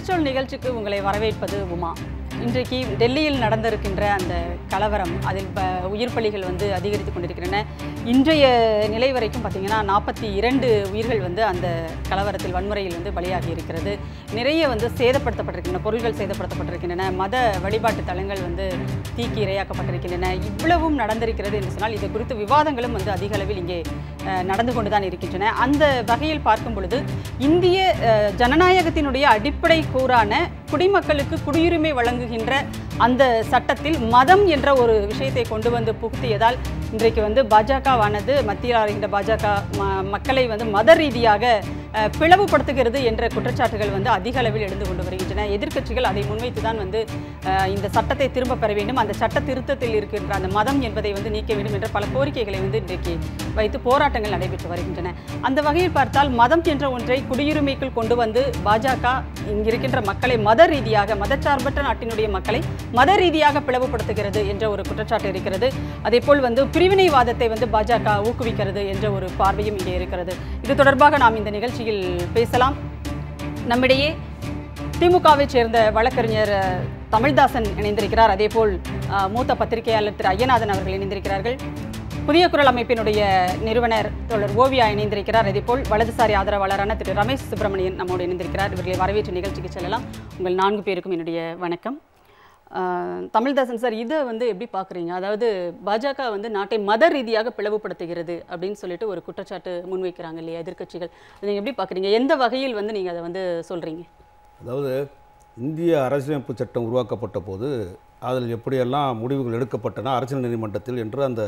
எதிர்ச்சொல் நிகழ்ச்சிக்கு உங்களை வரவேற்பது உமா இன்றைக்கு டெல்லியில் நடந்திருக்கின்ற அந்த கலவரம் அதில் ப உயிர் பலிகள் வந்து அதிகரித்து கொண்டிருக்கின்றன இன்றைய நிலை வரைக்கும் பார்த்தீங்கன்னா நாற்பத்தி இரண்டு உயிர்கள் வந்து அந்த கலவரத்தில் வன்முறையில் வந்து பலியாகி இருக்கிறது நிறைய வந்து சேதப்படுத்தப்பட்டிருக்கின்றன பொருள்கள் சேதப்படுத்தப்பட்டிருக்கின்றன மத வழிபாட்டு தலங்கள் வந்து தீக்கு இரையாக்கப்பட்டிருக்கின்றன இவ்வளவும் நடந்திருக்கிறது என்று சொன்னால் இது குறித்து விவாதங்களும் வந்து அதிக அளவில் இங்கே அஹ், நடந்து கொண்டுதான் இருக்கின்றன அந்த வகையில் பார்க்கும் பொழுது இந்திய அஹ், ஜனநாயகத்தினுடைய அடிப்படை கூறான குடிமக்களுக்கு குடியுரிமை வழங்குகின்ற அந்த சட்டத்தில் மதம் என்ற ஒரு விஷயத்தை கொண்டு வந்து புகுத்தியதால் இன்றைக்கு வந்து பாஜகவானது மத்தியில் ஆளுகின்ற பாஜக ம- மக்களை வந்து மத ரீதியாக அஹ், பிளவுபடுத்துகிறது என்ற குற்றச்சாட்டுகள் வந்து அதிக அளவில் எழுந்து கொண்டு வருகின்றன எதிர்க்கட்சிகள் அதை முன்வைத்து தான் வந்து அஹ், இந்த சட்டத்தை திரும்ப பெற வேண்டும் அந்த சட்ட திருத்தத்தில் இருக்கின்ற அந்த மதம் என்பதை வந்து நீக்க வேண்டும் என்ற பல கோரிக்கைகளை வந்து இன்றைக்கு வைத்து போராட்டங்கள் நடைபெற்று வருகின்றன அந்த வகையில் பார்த்தால் மதம் என்ற ஒன்றை குடியுரிமைக்குள் கொண்டு வந்து பாஜக இங்கிருக்கின்ற மக்களை மத ரீதியாக மதச்சார்பற்ற நாட்டினுடைய மக்களை மத ரீதியாக பிளவுபடுத்துகிறது என்ற ஒரு குற்றச்சாட்டு இருக்கிறது அதேபோல் வந்து பிரிவினைவாதத்தை வந்து பாஜக ஊக்குவிக்கிறது என்ற ஒரு பார்வையும் இங்கே இருக்கிறது இது தொடர்பாக நாம் இந்த நிகழ்ச்சியில் பேசலாம் நம்மிடையே திமுகவை சேர்ந்த வழக்கறிஞர் அஹ், தமிழ்தாசன் இணைந்திருக்கிறார் அதேபோல் அஹ், மூத்த பத்திரிகையாளர் திரு ஐயநாதன் அவர்கள் இணைந்திருக்கிறார்கள் புதிய குரல் அமைப்பினுடைய நிறுவனர் தோழர் ஓவியா இணைந்திருக்கிறார் அதேபோல் வலதுசாரி ஆதரவாளரான திரு ரமேஷ் சுப்பிரமணியன் நம்மோடு இணைந்திருக்கிறார் இவர்களை வரவேற்று நிகழ்ச்சிக்கு செல்லலாம் உங்கள் நான்கு பேருக்கும் என்னுடைய வணக்கம் அஹ், தமிழ்தாசன் சார் இதை வந்து எப்படி பார்க்குறீங்க அதாவது பாஜக வந்து நாட்டை மத ரீதியாக பிளவுபடுத்துகிறது அப்படின்னு சொல்லிட்டு ஒரு குற்றச்சாட்டு முன்வைக்கிறாங்க இல்லையா எதிர்க்கட்சிகள் நீங்கள் எப்படி பார்க்குறீங்க எந்த வகையில் வந்து நீங்கள் அதை வந்து சொல்கிறீங்க அதாவது இந்திய அரசியலமைப்பு சட்டம் உருவாக்கப்பட்ட போது அதில் எப்படியெல்லாம் முடிவுகள் எடுக்கப்பட்டன அரசியல் நீதிமன்றத்தில் என்று அந்த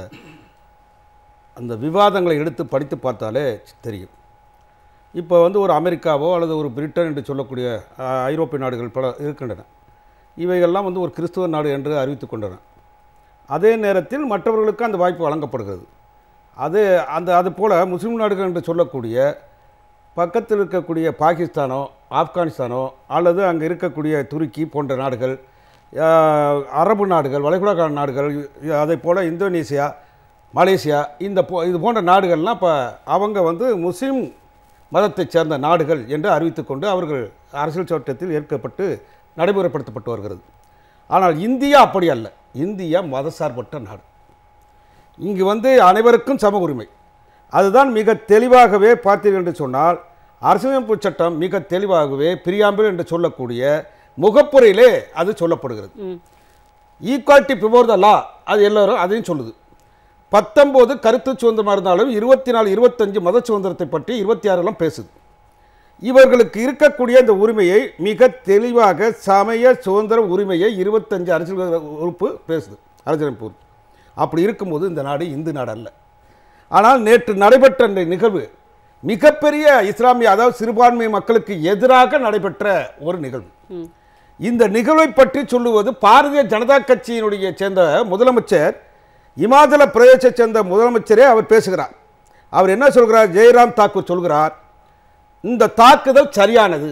அந்த விவாதங்களை எடுத்து படித்து பார்த்தாலே தெரியும் இப்போ வந்து ஒரு அமெரிக்காவோ அல்லது ஒரு பிரிட்டன் என்று சொல்லக்கூடிய அஹ், ஐரோப்பிய நாடுகள் பல இருக்கின்றன இவைகள்லாம் வந்து ஒரு கிறிஸ்துவ நாடு என்று அறிவித்து கொண்டன அதே நேரத்தில் மற்றவர்களுக்கு அந்த வாய்ப்பு வழங்கப்படுகிறது அது அந்த அது போல் முஸ்லீம் நாடுகள் என்று சொல்லக்கூடிய பக்கத்தில் இருக்கக்கூடிய பாகிஸ்தானோ ஆப்கானிஸ்தானோ அல்லது அங்கே இருக்கக்கூடிய துருக்கி போன்ற நாடுகள் ஆஹ், அரபு நாடுகள் வளைகுடா நாடுகள் அதே போல் இந்தோனேசியா மலேசியா இந்த போ இது போன்ற நாடுகள்லாம் இப்போ அவங்க வந்து முஸ்லீம் மதத்தைச் சேர்ந்த நாடுகள் என்று அறிவித்துக்கொண்டு அவர்கள் அரசியல் சட்டத்தில் ஏற்கப்பட்டு நடைமுறைப்படுத்தப்பட்டு வருகிறது ஆனால் இந்தியா அப்படி அல்ல இந்தியா மதசார்பற்ற நாடு இங்கு வந்து அனைவருக்கும் சம உரிமை அதுதான் மிக தெளிவாகவே பார்த்தீர்கள் என்று சொன்னால் அரசியலமைப்பு சட்டம் மிக தெளிவாகவே பிரியாம்பிள் என்று சொல்லக்கூடிய முகப்புரையிலே அது சொல்லப்படுகிறது ம் ஈக்குவாலிட்டி பிஃபோர் த லா அது எல்லாரும் அதையும் சொல்லுது பத்தொம்போது கருத்து சுதந்திரமாக இருந்தாலும் இருபத்தி நாலு இருபத்தஞ்சு மத சுதந்திரத்தை பற்றி இருபத்தி ஆறுலாம் பேசுது இவர்களுக்கு இருக்கக்கூடிய இந்த உரிமையை மிக தெளிவாக சமய சுதந்திர உரிமையை இருபத்தஞ்சு அரசியல் உறுப்பு பேசுது அரசியலமைப்பு உறுப்பு அப்படி இருக்கும்போது இந்த நாடு இந்து நாடு அல்ல ஆனால் நேற்று நடைபெற்ற இந்த நிகழ்வு மிகப்பெரிய இஸ்லாமிய அதாவது சிறுபான்மை மக்களுக்கு எதிராக நடைபெற்ற ஒரு நிகழ்வு ம் இந்த நிகழ்வை பற்றி சொல்லுவது பாரதிய ஜனதா கட்சியினுடைய சேர்ந்த முதலமைச்சர் இமாச்சல பிரதேசத்தை சேர்ந்த முதலமைச்சரே அவர் பேசுகிறார் அவர் என்ன சொல்கிறார் ஜெயராம் தாக்கூர் சொல்கிறார் இந்த தாக்குதல் சரியானது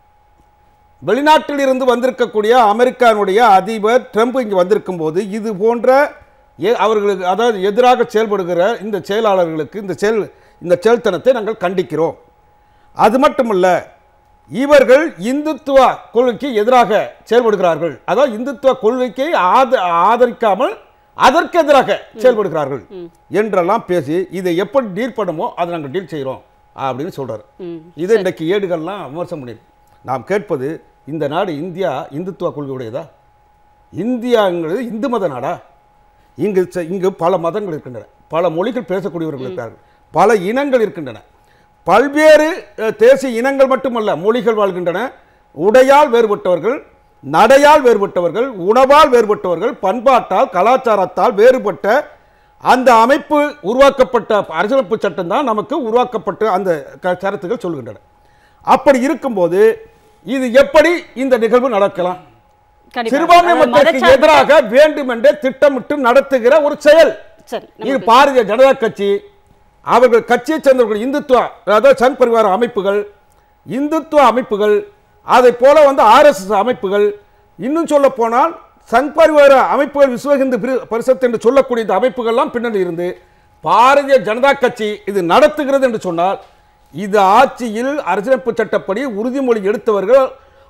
வெளிநாட்டில் இருந்து வந்திருக்கக்கூடிய அமெரிக்கானுடைய அதிபர் ட்ரம்ப் இங்கே வந்திருக்கும் போது இது போன்ற எ- அவர்களுக்கு அதாவது எதிராக செயல்படுகிற இந்த செயலாளர்களுக்கு இந்த செயல் இந்த செயல்தனத்தை நாங்கள் கண்டிக்கிறோம் அது மட்டுமல்ல இவர்கள் இந்துத்துவ கொள்கைக்கு எதிராக செயல்படுகிறார்கள் அதாவது இந்துத்துவ கொள்கைக்கு ஆத ஆதரிக்காமல் அதற்கு எதிராக செயல்படுகிறார்கள் என்றெல்லாம் பேசி இதை எப்படி டீல் பண்ணுமோ அதை நாங்கள் டீல் செய்கிறோம் அப்படின்னு சொல்றாரு ம் இதை இன்றைக்கு ஏடுகள்லாம் விமர்சனம் பண்ணியிருக்கு நாம் கேட்பது இந்த நாடு இந்தியா இந்துத்துவ கொள்கையுடையதா இந்தியாங்கிறது இந்து மத நாடா இங்கு ச- இங்கு பல மதங்கள் இருக்கின்றன பல மொழிகள் பேசக்கூடியவர்கள் இருக்கிறார்கள் பல இனங்கள் இருக்கின்றன பல்வேறு அஹ், தேசிய இனங்கள் மட்டுமல்ல மொழிகள் வாழ்கின்றன உடையால் வேறுபட்டவர்கள் நடையால் வேறுபட்டவர்கள் உணவால் வேறுபட்டவர்கள் பண்பாட்டால் கலாச்சாரத்தால் வேறுபட்ட அந்த அமைப்பு உருவாக்கப்பட்ட அரசியலமைப்பு சட்டம் தான் நமக்கு உருவாக்கப்பட்ட அந்த க- சரத்துகள் சொல்கின்றன அப்படி இருக்கும்போது இது எப்படி இந்த நிகழ்வு நடக்கலாம் கண்டிப்பா. சிறுபான்மை அதாவது மக்களுக்கு மதச்சார்பற்ற- எதிராக வேண்டுமென்றே திட்டமிட்டு நடத்துகிற ஒரு செயல் சரி இது நம்ம பாரதிய ஜனதா கட்சி அவர்கள் கட்சியைச் சேர்ந்தவர்கள் இந்துத்துவ அதாவது சங் பரிவார அமைப்புகள் இந்துத்துவ அமைப்புகள் அதை போல வந்து ஆர்எஸ்எஸ் அமைப்புகள் இன்னும் சொல்ல போனால் சங் பரிவார அமைப்புகள் விஸ்வ இந்து பிரி- பரிஷத் என்று சொல்லக்கூடிய இந்த அமைப்புகள்லாம் பின்னணி இருந்து பாரதிய ஜனதா கட்சி இது நடத்துகிறது என்று சொன்னால் இது ஆட்சியில் அரசியலமைப்பு சட்டப்படி உறுதிமொழி எடுத்தவர்கள்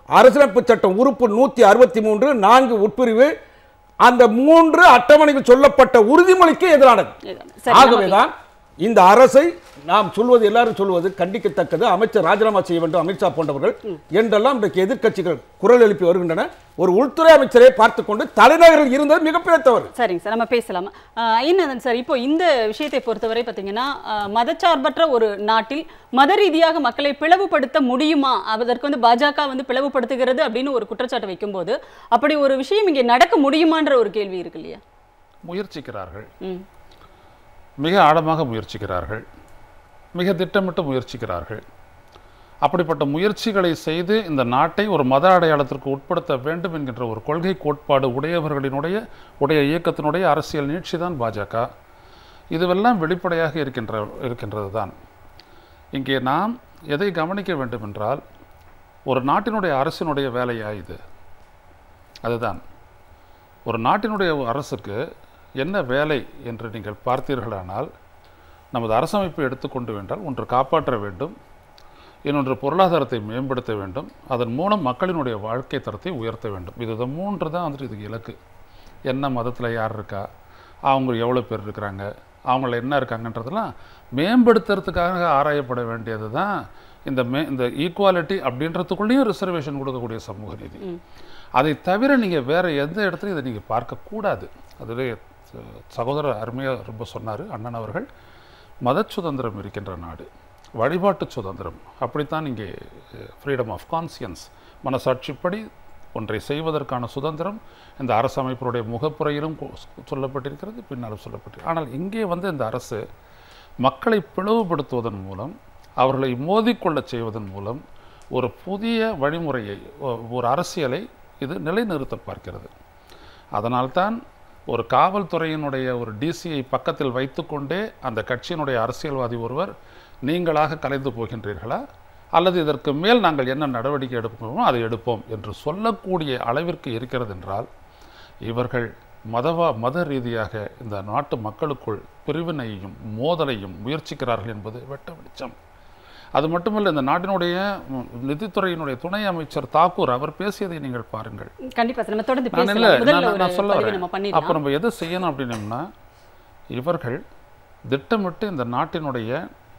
அரசியலமைப்பு சட்டம் உறுப்பு நூற்றி அறுபத்தி மூன்று நான்கு உட்பிரிவு அந்த மூன்று அட்டவணையில் சொல்லப்பட்ட உறுதிமொழிக்கு எதிரானது சரி, ஆகவேதான் இந்த அரசை நாம் சொல்வது எல்லாரும் சொல்வது கண்டிக்கத்தக்கது அமைச்சர் ராஜினாமா செய்ய வேண்டும் அமித்ஷா போன்றவர்கள் என்றெல்லாம் இன்றைக்கு எதிர்க்கட்சிகள் குரல் எழுப்பி வருகின்றன ஒரு உள்துறை அமைச்சரை பார்த்து கொண்டு தலைநகரில் இருந்தது மிகப்பெரிய தவறு சரிங்க சார் நம்ம பேசலாம் ஐநந்தன் சார் இப்போ இந்த விஷயத்தை பொறுத்தவரை பார்த்தீங்கன்னா அஹ், மதச்சார்பற்ற ஒரு நாட்டில் மத ரீதியாக மக்களை பிளவுபடுத்த முடியுமா அதற்கு வந்து பாஜக வந்து பிளவுபடுத்துகிறது அப்படின்னு ஒரு குற்றச்சாட்டு வைக்கும்போது அப்படி ஒரு விஷயம் இங்கே நடக்க முடியுமான்ற ஒரு கேள்வி இருக்கு இல்லையா முயற்சிக்கிறார்கள் ம் மிக ஆழமாக முயற்சிக்கிறார்கள் மிக திட்டமிட்டு முயற்சிக்கிறார்கள் அப்படிப்பட்ட முயற்சிகளை செய்து இந்த நாட்டை ஒரு மத அடையாளத்திற்கு உட்படுத்த வேண்டும் என்கின்ற ஒரு கொள்கை கோட்பாடு உடையவர்களினுடைய உடைய இயக்கத்தினுடைய அரசியல் நீட்சி தான் பாஜக இதுவெல்லாம் வெளிப்படையாக இருக்கின்ற இருக்கின்றது தான் இங்கே நாம் எதை கவனிக்க வேண்டும் என்றால் ஒரு நாட்டினுடைய அரசினுடைய வேலையா இது அதுதான் ஒரு நாட்டினுடைய அரசுக்கு என்ன வேலை என்று நீங்கள் பார்த்தீர்களானால் நமது அரசமைப்பை எடுத்துக்கொண்டு வேண்டால் ஒன்று காப்பாற்ற வேண்டும் இன்னொன்று பொருளாதாரத்தை மேம்படுத்த வேண்டும் அதன் மூலம் மக்களினுடைய வாழ்க்கை தரத்தை உயர்த்த வேண்டும் இது இந்த மூன்று தான் வந்துட்டு இதுக்கு இலக்கு என்ன மதத்தில் யார் இருக்கா அவங்க எவ்வளோ பேர் இருக்கிறாங்க அவங்கள என்ன இருக்காங்கன்றதெல்லாம் மேம்படுத்துறதுக்காக ஆராயப்பட வேண்டியது தான் இந்த மே இந்த ஈக்குவாலிட்டி அப்படின்றதுக்குள்ளேயும் ரிசர்வேஷன் கொடுக்கக்கூடிய சமூக நீதி அதை தவிர நீங்கள் வேறு எந்த இடத்துலையும் இதை நீங்கள் பார்க்கக்கூடாது அதுவே ச- சகோதரர் அருமையாக ரொம்ப சொன்னார் அண்ணன் அவர்கள் மத சுதந்திரம் இருக்கின்ற நாடு வழிபாட்டு சுதந்திரம் அப்படித்தான் இங்கே ஃப்ரீடம் ஆஃப் கான்சியன்ஸ் மனசாட்சிப்படி ஒன்றை செய்வதற்கான சுதந்திரம் இந்த அரசமைப்பினுடைய முகப்புறையிலும் கொ- சொல்லப்பட்டிருக்கிறது பின்னாலும் சொல்லப்பட்டிருக்கு ஆனால் இங்கே வந்து இந்த அரசு மக்களை பிளவுபடுத்துவதன் மூலம் அவர்களை மோதிக்கொள்ளச் செய்வதன் மூலம் ஒரு புதிய வழிமுறையை ஒ- ஒரு அரசியலை இது நிலைநிறுத்த பார்க்கிறது அதனால்தான் ஒரு காவல்துறையினுடைய ஒரு டிசியை பக்கத்தில் வைத்துக்கொண்டே அந்த கட்சியினுடைய அரசியல்வாதி ஒருவர் நீங்களாக கலைந்து போகின்றீர்களா அல்லது இதற்கு மேல் நாங்கள் என்ன நடவடிக்கை எடுப்போமோ அதை எடுப்போம் என்று சொல்லக்கூடிய அளவிற்கு இருக்கிறது என்றால் இவர்கள் மதவா மத ரீதியாக இந்த நாட்டு மக்களுக்குள் பிரிவினையையும் மோதலையும் முயற்சிக்கிறார்கள் என்பது வெட்ட வெளிச்சம் அது மட்டுமல்ல இந்த நாட்டினுடைய ம், நிதித்துறையினுடைய துணை அமைச்சர் தாக்கூர் அவர் பேசியதை நீங்கள் பாருங்கள் கண்டிப்பா சார் நம்ம தொடர்ந்து நான் இல்லை பேசலாம் முதல்ல நான் ஒரு நான் சொல்ல பதிவை வரேன் நம்ம அப்போ பண்ணிடலாம் நம்ம எதை செய்யணும் அப்படின்னம்னா இவர்கள் திட்டமிட்டு இந்த நாட்டினுடைய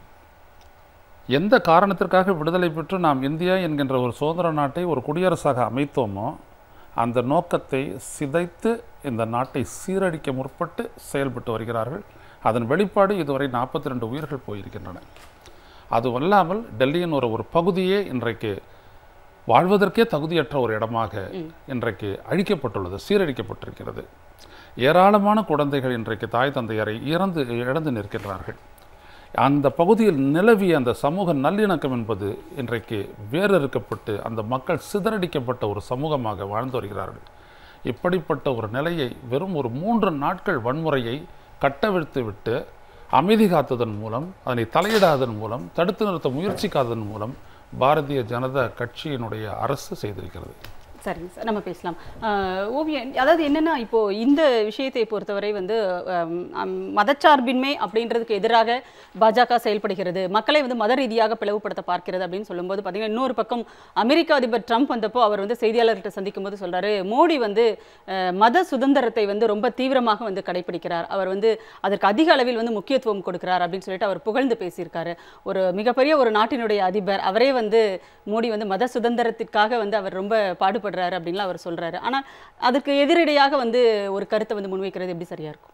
எந்த காரணத்திற்காக விடுதலை பெற்று நாம் இந்தியா என்கின்ற ஒரு சுதந்திர நாட்டை ஒரு குடியரசாக அமைத்தோமோ அந்த நோக்கத்தை சிதைத்து இந்த நாட்டை சீரழிக்க முற்பட்டு செயல்பட்டு வருகிறார்கள் அதன் வெளிப்பாடு இதுவரை நாற்பத்தி ரெண்டு உயிர்கள் போயிருக்கின்றன அது அல்லாமல் டெல்லியின் ஒரு ஒரு பகுதியே இன்றைக்கு வாழ்வதற்கே தகுதியற்ற ஒரு இடமாக இன்றைக்கு அழிக்கப்பட்டுள்ளது சீரழிக்கப்பட்டிருக்கிறது ஏராளமான குழந்தைகள் இன்றைக்கு தாய் தந்தையரை இறந்து இழந்து நிற்கின்றார்கள் அந்த பகுதியில் நிலவிய அந்த சமூக நல்லிணக்கம் என்பது இன்றைக்கு வேறறுக்கப்பட்டு அந்த மக்கள் சிதறடிக்கப்பட்ட ஒரு சமூகமாக வாழ்ந்து வருகிறார்கள் இப்படிப்பட்ட ஒரு நிலையை வெறும் ஒரு மூன்று நாட்கள் வன்முறையை கட்டவிழ்த்து விட்டு அமைதி காத்ததன் மூலம் அதனை தலையிடாததன் மூலம் தடுத்து நிறுத்த முயற்சிக்காததன் மூலம் பாரதிய ஜனதா கட்சியினுடைய அரசு செய்திருக்கிறது சரிங்க சார் நம்ம பேசலாம் ஆஹ் ஓவியம் அதாவது என்னன்னா இப்போ இந்த விஷயத்தை பொறுத்தவரை வந்து ஆம், ஆம், மதச்சார்பின்மை அப்படின்றதுக்கு எதிராக பாஜக செயல்படுகிறது மக்களை வந்து மத ரீதியாக பிளவுபடுத்த பார்க்கிறது அப்படின்னு சொல்லும்போது பார்த்தீங்கன்னா இன்னொரு பக்கம் அமெரிக்க அதிபர் ட்ரம்ப் வந்தப்போ அவர் வந்து செய்தியாளர்கிட்ட சந்திக்கும் போது சொல்றாரு மோடி வந்து அஹ், மத சுதந்திரத்தை வந்து ரொம்ப தீவிரமாக வந்து கடைபிடிக்கிறார் அவர் வந்து அதற்கு அதிக அளவில் வந்து முக்கியத்துவம் கொடுக்கிறார் அப்படின்னு சொல்லிட்டு அவர் புகழ்ந்து பேசியிருக்காரு ஒரு மிகப்பெரிய ஒரு நாட்டினுடைய அதிபர் அவரே வந்து மோடி வந்து மத சுதந்திரத்திற்காக வந்து அவர் ரொம்ப பாடுபடுறாரு அப்படின்லாம் அவர் சொல்றாரு ஆனால் அதுக்கு எதிரடையாக வந்து ஒரு கருத்தை வந்து முன்வைக்கிறது எப்படி சரியா இருக்கும்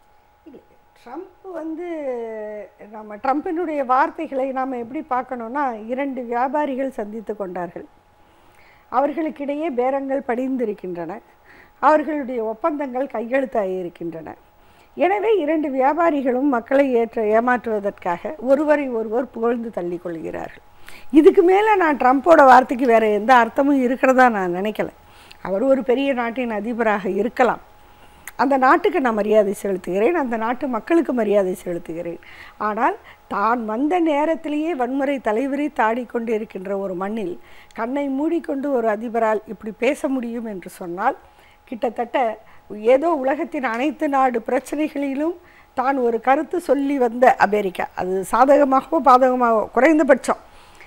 ட்ரம்ப் வந்து நம்ம ட்ரம்பினுடைய வார்த்தைகளை நாம் எப்படி பார்க்கணும்னா இரண்டு வியாபாரிகள் சந்தித்து கொண்டார்கள் அவர்களுக்கிடையே பேரங்கள் படிந்திருக்கின்றன அவர்களுடைய ஒப்பந்தங்கள் கையெழுத்தாகி இருக்கின்றன எனவே இரண்டு வியாபாரிகளும் மக்களை ஏற்ற ஏமாற்றுவதற்காக ஒருவரை ஒருவர் புகழ்ந்து தள்ளி கொள்கிறார்கள் இதுக்கு மேலே நான் ட்ரம்ப்போட வார்த்தைக்கு வேறு எந்த அர்த்தமும் இருக்கிறதா நான் நினைக்கல அவர் ஒரு பெரிய நாட்டின் அதிபராக இருக்கலாம் அந்த நாட்டுக்கு நான் மரியாதை செலுத்துகிறேன் அந்த நாட்டு மக்களுக்கு மரியாதை செலுத்துகிறேன் ஆனால் தான் வந்த நேரத்திலேயே வன்முறை தலைவரை தாடிக்கொண்டு இருக்கின்ற ஒரு மண்ணில் கண்ணை மூடிக்கொண்டு ஒரு அதிபரால் இப்படி பேச முடியும் என்று சொன்னால் கிட்டத்தட்ட ஏதோ உலகத்தின் அனைத்து நாடு பிரச்சனைகளிலும் தான் ஒரு கருத்து சொல்லி வந்த அமெரிக்கா அது சாதகமாகவோ பாதகமாகவோ குறைந்தபட்சம்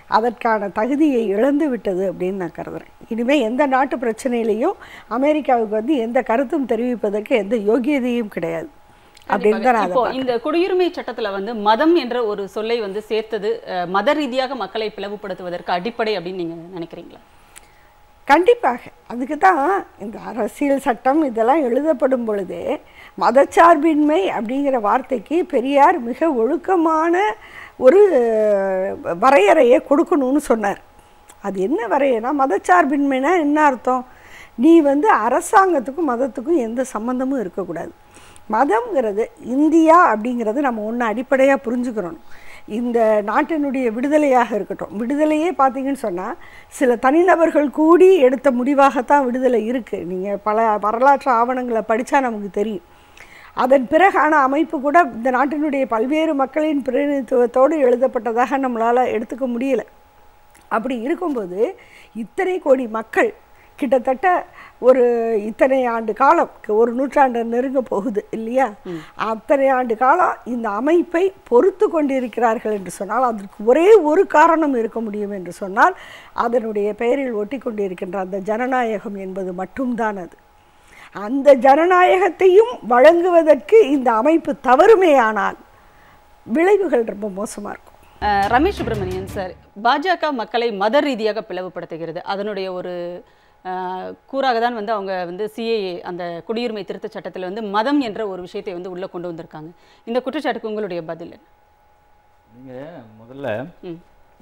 அதற்கான தகுதியை இழந்து விட்டது அப்படின்னு நான் கருதுறேன் இனிமேல் எந்த நாட்டு பிரச்சனையிலையும் அமெரிக்காவுக்கு வந்து எந்த கருத்தும் தெரிவிப்பதற்கு எந்த யோகியதையும் கிடையாது அப்படின்னு தான் நான் அதை இப்போ பார்க்கிறேன். இந்த குடியுரிமை சட்டத்துல வந்து மதம் என்ற ஒரு சொல்லை வந்து சேர்த்தது அஹ், மத ரீதியாக மக்களை பிளவுபடுத்துவதற்கு அடிப்படை அப்படின்னு நீங்க நினைக்கிறீங்களா கண்டிப்பாக அதுக்கு தான் இந்த அரசியல் சட்டம் இதெல்லாம் எழுதப்படும் பொழுதே மதச்சார்பின்மை அப்படிங்கிற வார்த்தைக்கு பெரியார் மிக ஒழுக்கமான ஒரு அஹ், வரையறையை கொடுக்கணும்னு சொன்னார் அது என்ன வரையனா மதச்சார்பின்மைனா என்ன அர்த்தம் நீ வந்து அரசாங்கத்துக்கும் மதத்துக்கும் எந்த சம்மந்தமும் இருக்கக்கூடாது மதம்ங்கிறது இந்தியா அப்படிங்கிறது நம்ம ஒன்று அடிப்படையாக புரிஞ்சுக்கிறோம் இந்த நாட்டினுடைய விடுதலையாக இருக்கட்டும் விடுதலையே பார்த்தீங்கன்னு சொன்னால் சில தனிநபர்கள் கூடி எடுத்த முடிவாகத்தான் விடுதலை இருக்குது நீங்கள் பல வரலாற்று ஆவணங்களை படித்தா நமக்கு தெரியும் அதன் பிறகான அமைப்பு கூட இந்த நாட்டினுடைய பல்வேறு மக்களின் பிரதிநிதித்துவத்தோடு எழுதப்பட்டதாக நம்மளால் எடுத்துக்க முடியல அப்படி இருக்கும்போது இத்தனை கோடி மக்கள் கிட்டத்தட்ட ஒரு இத்தனை ஆண்டு காலம் ஒரு நூற்றாண்டு நெருங்க போகுது இல்லையா அத்தனை ஆண்டு காலம் இந்த அமைப்பை பொறுத்து கொண்டிருக்கிறார்கள் என்று சொன்னால் அதற்கு ஒரே ஒரு காரணம் இருக்க முடியும் என்று சொன்னால் அதனுடைய பெயரில் ஒட்டி கொண்டிருக்கின்ற அந்த ஜனநாயகம் என்பது மட்டும்தான் அது அந்த ஜனநாயகத்தையும் வழங்குவதற்கு இந்த அமைப்பு தவறுமேயானால் விளைவுகள் ரொம்ப மோசமாக இருக்கும் அஹ், ரமேஷ் சுப்பிரமணியன் சார் பாஜக மக்களை மத ரீதியாக பிளவுபடுத்துகிறது அதனுடைய ஒரு அஹ், கூறாக தான் வந்து அவங்க வந்து சிஏஏ அந்த குடியுரிமை திருத்த சட்டத்தில் வந்து மதம் என்ற ஒரு விஷயத்தை வந்து உள்ளே கொண்டு வந்திருக்காங்க இந்த குற்றச்சாட்டுக்கு உங்களுடைய பதில் என்ன? நீங்கள் முதல்ல ம்.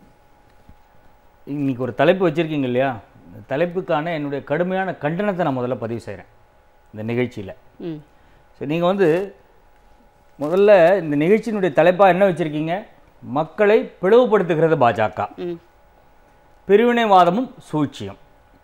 இன்னைக்கு ஒரு தலைப்பு வச்சுருக்கீங்க இல்லையா இந்த தலைப்புக்கான என்னுடைய கடுமையான கண்டனத்தை நான் முதல்ல பதிவு செய்கிறேன் இந்த நிகழ்ச்சியில் ம் ஸோ நீங்கள் வந்து முதல்ல இந்த நிகழ்ச்சியினுடைய தலைப்பாக என்ன வச்சுருக்கீங்க மக்களை பிளவுபடுத்துகிறது பாஜக ம் பிரிவினைவாதமும் சூழ்ச்சியும்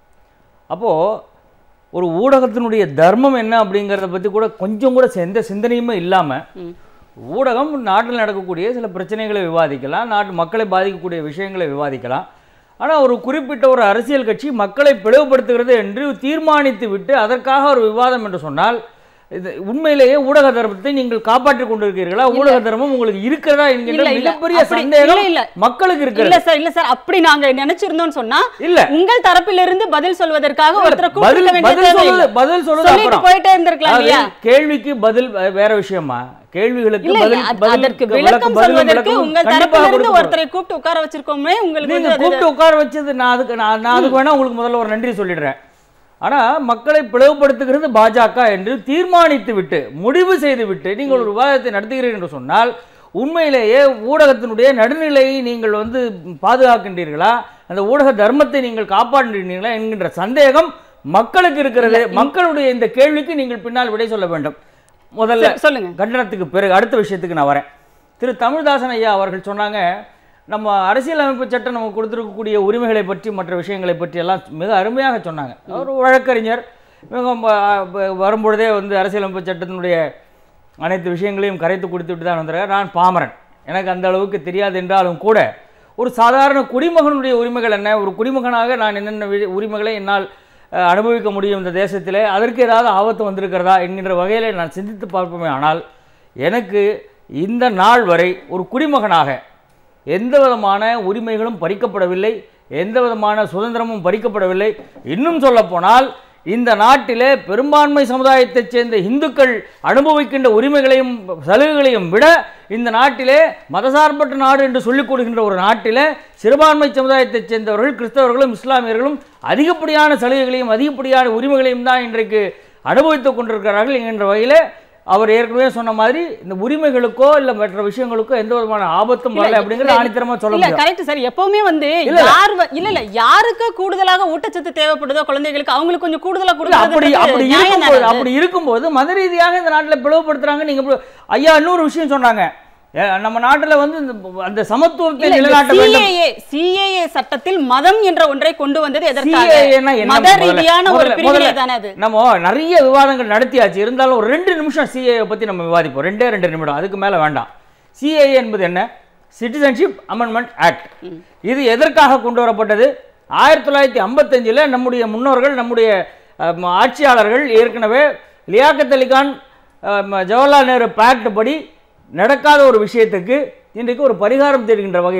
அப்போது ஒரு ஊடகத்தினுடைய தர்மம் என்ன அப்படிங்கிறத பற்றி கூட கொஞ்சம் கூட எந்த சிந்தனையுமே இல்லாமல் ம் ஊடகம் நாட்டில் நடக்கக்கூடிய சில பிரச்சனைகளை விவாதிக்கலாம் நாட்டு மக்களை பாதிக்கக்கூடிய விஷயங்களை விவாதிக்கலாம் ஆனால் ஒரு குறிப்பிட்ட ஒரு அரசியல் கட்சி மக்களை பிளவுபடுத்துகிறது என்று தீர்மானித்து விட்டு அதற்காக ஒரு விவாதம் என்று சொன்னால் இது உண்மையிலேயே ஊடக தர்மத்தை நீங்கள் காப்பாற்றிக் கொண்டிருக்கிறீர்களா ஊடக தர்மம் உங்களுக்கு இருக்கிறதா என்கின்ற இல்ல, இல்ல. மிகப்பெரிய அப்படி- சந்தேகம் இல்ல, இல்ல. மக்களுக்கு இல்ல இருக்கிறது சார் இல்ல சார் அப்படி நாங்க நினைச்சிருந்தோம்னு சொன்னா இல்ல உங்கள் தரப்பிலிருந்து பதில் சொல்வதற்காக ஒருத்தரை பதில் கூப்பிட வேண்டிய பதில் தேவையில்லை. சொல்லுது பதில் சொல்லுது சொல்லிட்டு அப்புறம் போயிட்டே இருந்திருக்கலாம் அதாவது இல்லையா கேள்விக்கு பதில் வே- வேற விஷயமா கேள்விகளுக்கு இல்ல பதில் இல்ல, அது- பதில் அதற்கு விளக்கம் விளக்கம் பதிலும் சொல்வதற்கு விளக்கமும் உங்கள் கண்டிப்பாக தரப்பிலிருந்து கொடுக்கப்படும். ஒருத்தரை கூப்பிட்டு உட்கார வச்சிருக்கோமே உங்களுக்கு நீங்க வந்து அது- கூப்பிட்டு உட்கார வச்சது நான் அதுக்கு நான் நான் அதுக்கு வேணா உங்களுக்கு முதல்ல ஒரு நன்றி சொல்லிடுறேன் ஆனா மக்களை பிளவுபடுத்துகிறது பாஜக என்று தீர்மானித்து விட்டு முடிவு செய்து விட்டு நீங்கள் ஒரு விவாதத்தை நடத்துகிறீர்கள் என்று சொன்னால் உண்மையிலேயே ஊடகத்தினுடைய நடுநிலையை நீங்கள் வந்து பாதுகாக்கின்றீர்களா அந்த ஊடக தர்மத்தை நீங்கள் காப்பாற்றுகிறீர்களா என்கின்ற சந்தேகம் மக்களுக்கு இருக்கிறது மக்களுடைய இந்த கேள்விக்கு நீங்கள் பின்னால் விடை சொல்ல வேண்டும் முதல்ல சரி, சொல்லுங்க கண்டனத்துக்கு பிறகு அடுத்த விஷயத்துக்கு நான் வரேன் திரு தமிழ்தாசன் ஐயா அவர்கள் சொன்னாங்க நம்ம அரசியலமைப்பு சட்டம் நமக்கு கொடுத்துருக்கக்கூடிய உரிமைகளை பற்றி மற்ற விஷயங்களை பற்றி எல்லாம் மிக அருமையாக சொன்னாங்க அவர் ஒரு வழக்கறிஞர் இவங்க ம- ப- வரும்பொழுதே வந்து அரசியலமைப்பு சட்டத்தினுடைய அனைத்து விஷயங்களையும் கரைத்து கொடுத்து விட்டு தான் வந்திருக்கார் நான் பாமரன் எனக்கு அந்த அளவுக்கு தெரியாது என்றாலும் கூட ஒரு சாதாரண குடிமகனுடைய உரிமைகள் என்ன ஒரு குடிமகனாக நான் என்னென்ன வி- உரிமைகளை என்னால் அஹ், அனுபவிக்க முடியும் இந்த தேசத்திலே அதற்கு ஏதாவது ஆபத்து வந்திருக்கிறதா என்கின்ற வகையில் நான் சிந்தித்து பார்ப்போமே ஆனால் எனக்கு இந்த நாள் வரை ஒரு குடிமகனாக எந்த விதமான உரிமைகளும் பறிக்கப்படவில்லை எந்த விதமான சுதந்திரமும் பறிக்கப்படவில்லை இன்னும் சொல்லப்போனால் இந்த நாட்டிலே பெரும்பான்மை சமுதாயத்தைச் சேர்ந்த இந்துக்கள் அனுபவிக்கின்ற உரிமைகளையும் சலுகைகளையும் விட இந்த நாட்டிலே மதசார்பற்ற நாடு என்று சொல்லிக் கொடுக்கின்ற ஒரு நாட்டிலே சிறுபான்மை சமுதாயத்தைச் சேர்ந்தவர்கள் கிறிஸ்தவர்களும் இஸ்லாமியர்களும் அதிகப்படியான சலுகைகளையும் அதிகப்படியான உரிமைகளையும் தான் இன்றைக்கு அனுபவித்துக் கொண்டிருக்கிறார்கள் என்கின்ற வகையிலே அவர் ஏற்கனவே சொன்ன மாதிரி இந்த உரிமைகளுக்கோ இல்ல மற்ற விஷயங்களுக்கோ எந்த விதமான ஆபத்தும் வரல அப்படிங்கிறது ஆணித்தரமா சொல்ல இல்ல முடியும் கரெக்ட் சார் எப்பவுமே வந்து இல்ல, இல்ல. யார் வ- இல்ல இல்ல யாருக்கு கூடுதலாக ஊட்டச்சத்து தேவைப்படுதோ குழந்தைகளுக்கு அவங்களுக்கு கொஞ்சம் கூடுதலா இல்ல, அப்படி கொடுக்கறது அப்படி நியாயம் இருக்கும்போது தானே அது? அப்படி இருக்கும்போது மத ரீதியாக இந்த நாட்டுல பிளவுபடுத்துறாங்க நீங்க இப்படி- ஐயா இன்னொரு விஷயம் சொன்னாங்க ஏ, நம்ம நாட்டுல வந்து இந்த- அந்த சமத்துவத்தை இல்ல, இந்த நிலைநாட்ட வேண்டும் CAA CAA சட்டத்தில் மதம் என்ற ஒன்றை கொண்டு வந்தது எதற்காக CAA னா என்ன மத முதல்ல? ரீதியான ஒரு முதல்ல- பிரிவினை முதல்ல தானே அது நம்ம நிறைய விவாதங்கள் நடத்தியாச்சு இருந்தாலும் ஒரு ரெண்டு நிமிஷம் சிஏஏ பத்தி நம்ம விவாதிப்போம் ரெண்டே ரெண்டு நிமிடம் அதுக்கு மேல வேண்டாம் சிஏஏ என்பது என்ன சிட்டிசன்ஷிப் அமெண்ட்மெண்ட் ஆக்ட் இது எதற்காக கொண்டு வரப்பட்டது ஆயிரத்தி தொள்ளாயிரத்தி ஐம்பத்தஞ்சில் நம்முடைய முன்னோர்கள் நம்முடைய அஹ், ஆட்சியாளர்கள் ஏற்கனவே லியாக்கத் அலிகான் அஹ், ஜவஹர்லால் நேரு பேக்ட் படி நடக்காத ஒரு விஷயத்துக்கு இன்றைக்கு ஒரு பரிகாரம் தேடுகின்ற வகையில்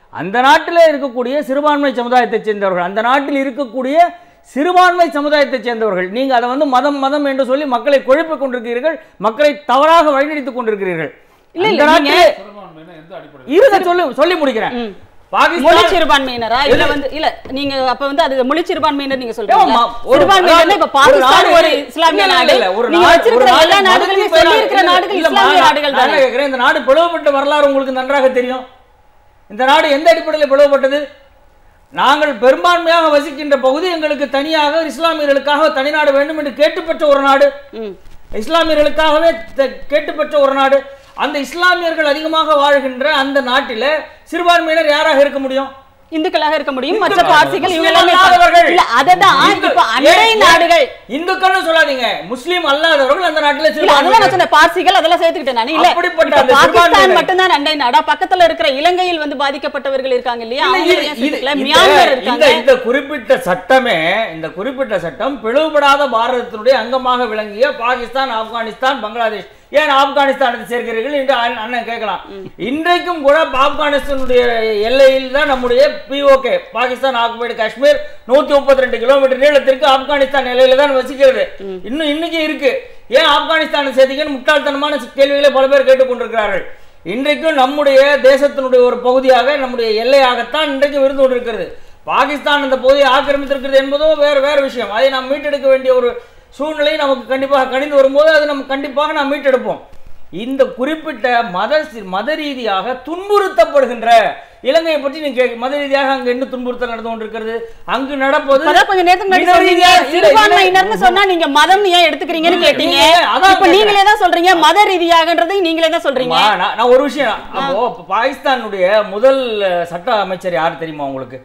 அந்த நாட்டில் இருக்கக்கூடிய சிறுபான்மை சமுதாயத்தைச் சேர்ந்தவர்கள் அந்த நாட்டில் இருக்கக்கூடிய சிறுபான்மை சமுதாயத்தைச் சேர்ந்தவர்கள் நீங்கள் அதை வந்து மதம் மதம் என்று சொல்லி மக்களை குழப்பிக் கொண்டிருக்கிறீர்கள் மக்களை தவறாக வழிநடத்திக் கொண்டிருக்கிறீர்கள் இல்ல, அந்த இல்ல, நாட்டிலே சிறுபான்மையினர் எந்த அடிப்படையில் இருங்க சொல்லி சொல்லி முடிக்கிறேன் ம். மொழி பாகிஸ்தான் சிறுபான்மையினரா இல்ல வந்து இல்ல நீங்க அப்ப வந்து அது மொழி சிறுபான்மையினர் நீங்க சொல்றீங்க ஏம்மா, ஒரு- சிறுபான்மையினர் இப்ப ஒரு பாகிஸ்தான் நாடு- ஒரு இஸ்லாமிய இல்ல, நாடு இல்ல, ஒரு நீங்க நாடு- வச்சிருக்கிற ஒரு எல்லா நாடு நாடுகளுமே மதத்துக்கு சொல்லி இருக்கிற இல்ல, நாடுகள் இல்ல, இஸ்லாமிய நான் நாடுகள் நான் தானே என்ன கேட்கிறேன் இந்த நாடு பிளவுபட்ட வரலாறு உங்களுக்கு நன்றாக தெரியும் இந்த நாடு எந்த அடிப்படையில் பிளவுபட்டது நாங்கள் பெரும்பான்மையாக வசிக்கின்ற பகுதி எங்களுக்கு தனியாக இஸ்லாமியர்களுக்காக தனிநாடு வேண்டும் என்று கேட்டுப்பெற்ற ஒரு நாடு ம். இஸ்லாமியர்களுக்காகவே த- கேட்டுப்பெற்ற ஒரு நாடு அந்த இஸ்லாமியர்கள் அதிகமாக வாழ்கின்ற அந்த நாட்டில் சிறுபான்மையினர் யாராக இருக்க முடியும் இந்துக்களாக இருக்க முடியும் மற்ற இந்துக்கள், பார்சிகள் இவங்க முஸ்லிம் எல்லாமே அல்லாதவர்கள். இல்ல அததான் இந்து- இப்ப அண்டை ஏன், ஏன்? நாடுகள் இந்துக்கள்னு சொல்லாதீங்க முஸ்லீம் அல்லாதவர்கள் அந்த நாட்டில் இல்ல அதெல்லாம் நான் சிறுபான்மையினர். சொன்னேன் பார்சிகள் அதெல்லாம் சேர்த்துக்கிட்டேன் நான் இல்ல அப்படிப்பட்ட இப்ப அந்த பாகிஸ்தான் சிறுபான்மையினர். மட்டும்தான் அண்டை நாடா பக்கத்துல இருக்கிற இலங்கையில் வந்து பாதிக்கப்பட்டவர்கள் இருக்காங்க இல்லையா இல்ல, அவங்க இது- ஏன் இது- சேர்த்துக்கல? இந்த- மியான்மர் இந்த இருக்காங்க இந்த குறிப்பிட்ட சட்டமே இந்த குறிப்பிட்ட சட்டம் பிளவுபடாத பாரதத்தினுடைய அங்கமாக விளங்கிய பாகிஸ்தான் ஆப்கானிஸ்தான் பங்களாதேஷ் ஏன் ஆப்கானிஸ்தானத்தை சேர்க்கிறீர்கள் என்று அண்ணன் அண்ணன் கேட்கலாம் இன்றைக்கும் கூட ஆப்கானிஸ்தானுடைய எல்லையில் தான் நம்முடைய பிஓகே பாகிஸ்தான் ஆக்குபைடு காஷ்மீர் நூத்தி முப்பத்தி ரெண்டு கிலோமீட்டர் நீளத்திற்கு ஆப்கானிஸ்தான் எல்லையில தான் வசிக்கிறது இன்னும் இன்னைக்கு இருக்கு ஏன் ஆப்கானிஸ்தானை சேர்த்தீங்கன்னு முட்டாள்தனமான கேள்விகளை பல பேர் கேட்டுக்கொண்டிருக்கிறார்கள் இன்றைக்கும் நம்முடைய தேசத்தினுடைய ஒரு பகுதியாக நம்முடைய எல்லையாகத்தான் இன்றைக்கு இருந்து கொண்டிருக்கிறது பாகிஸ்தான் அந்த பகுதியை ஆக்கிரமித்திருக்கிறது என்பதோ வேறு வேறு விஷயம் அதை நாம் மீட்டெடுக்க வேண்டிய ஒரு சூழ்நிலை நமக்கு கண்டிப்பாக கணிந்து வரும்போது அதை நம்ம கண்டிப்பாக நாம் மீட்டெடுப்போம் இந்த குறிப்பிட்ட மத சி- மத ரீதியாக துன்புறுத்தப்படுகின்ற இலங்கையை பற்றி நீங்க கேக்க- மத ரீதியாக அங்க என்ன துன்புறுத்தல் நடந்து கொண்டிருக்கிறது அங்கு நடப்பது இப்பதான் கொஞ்ச நேரத்துக்கு முன்னாடி இன சொன்னீங்க ரீதியா- இல்ல, சிறுபான்மையினர்னு இல்ல. சொன்னா நீங்க மதம் ஏன் எடுத்துக்கிறீங்கன்னு இல்ல, கேட்டீங்க நீங்க அதான் இப்ப கேக்குறேன். நீங்களே தான் சொல்றீங்க மத ரீதியாகன்றதை நீங்களே தான் சொல்றீங்க அம்மா, நான் நான் ஒரு விஷயம் அப்போ பாகிஸ்தானுடைய முதல் அஹ், சட்ட அமைச்சர் யார் தெரியுமா உங்களுக்கு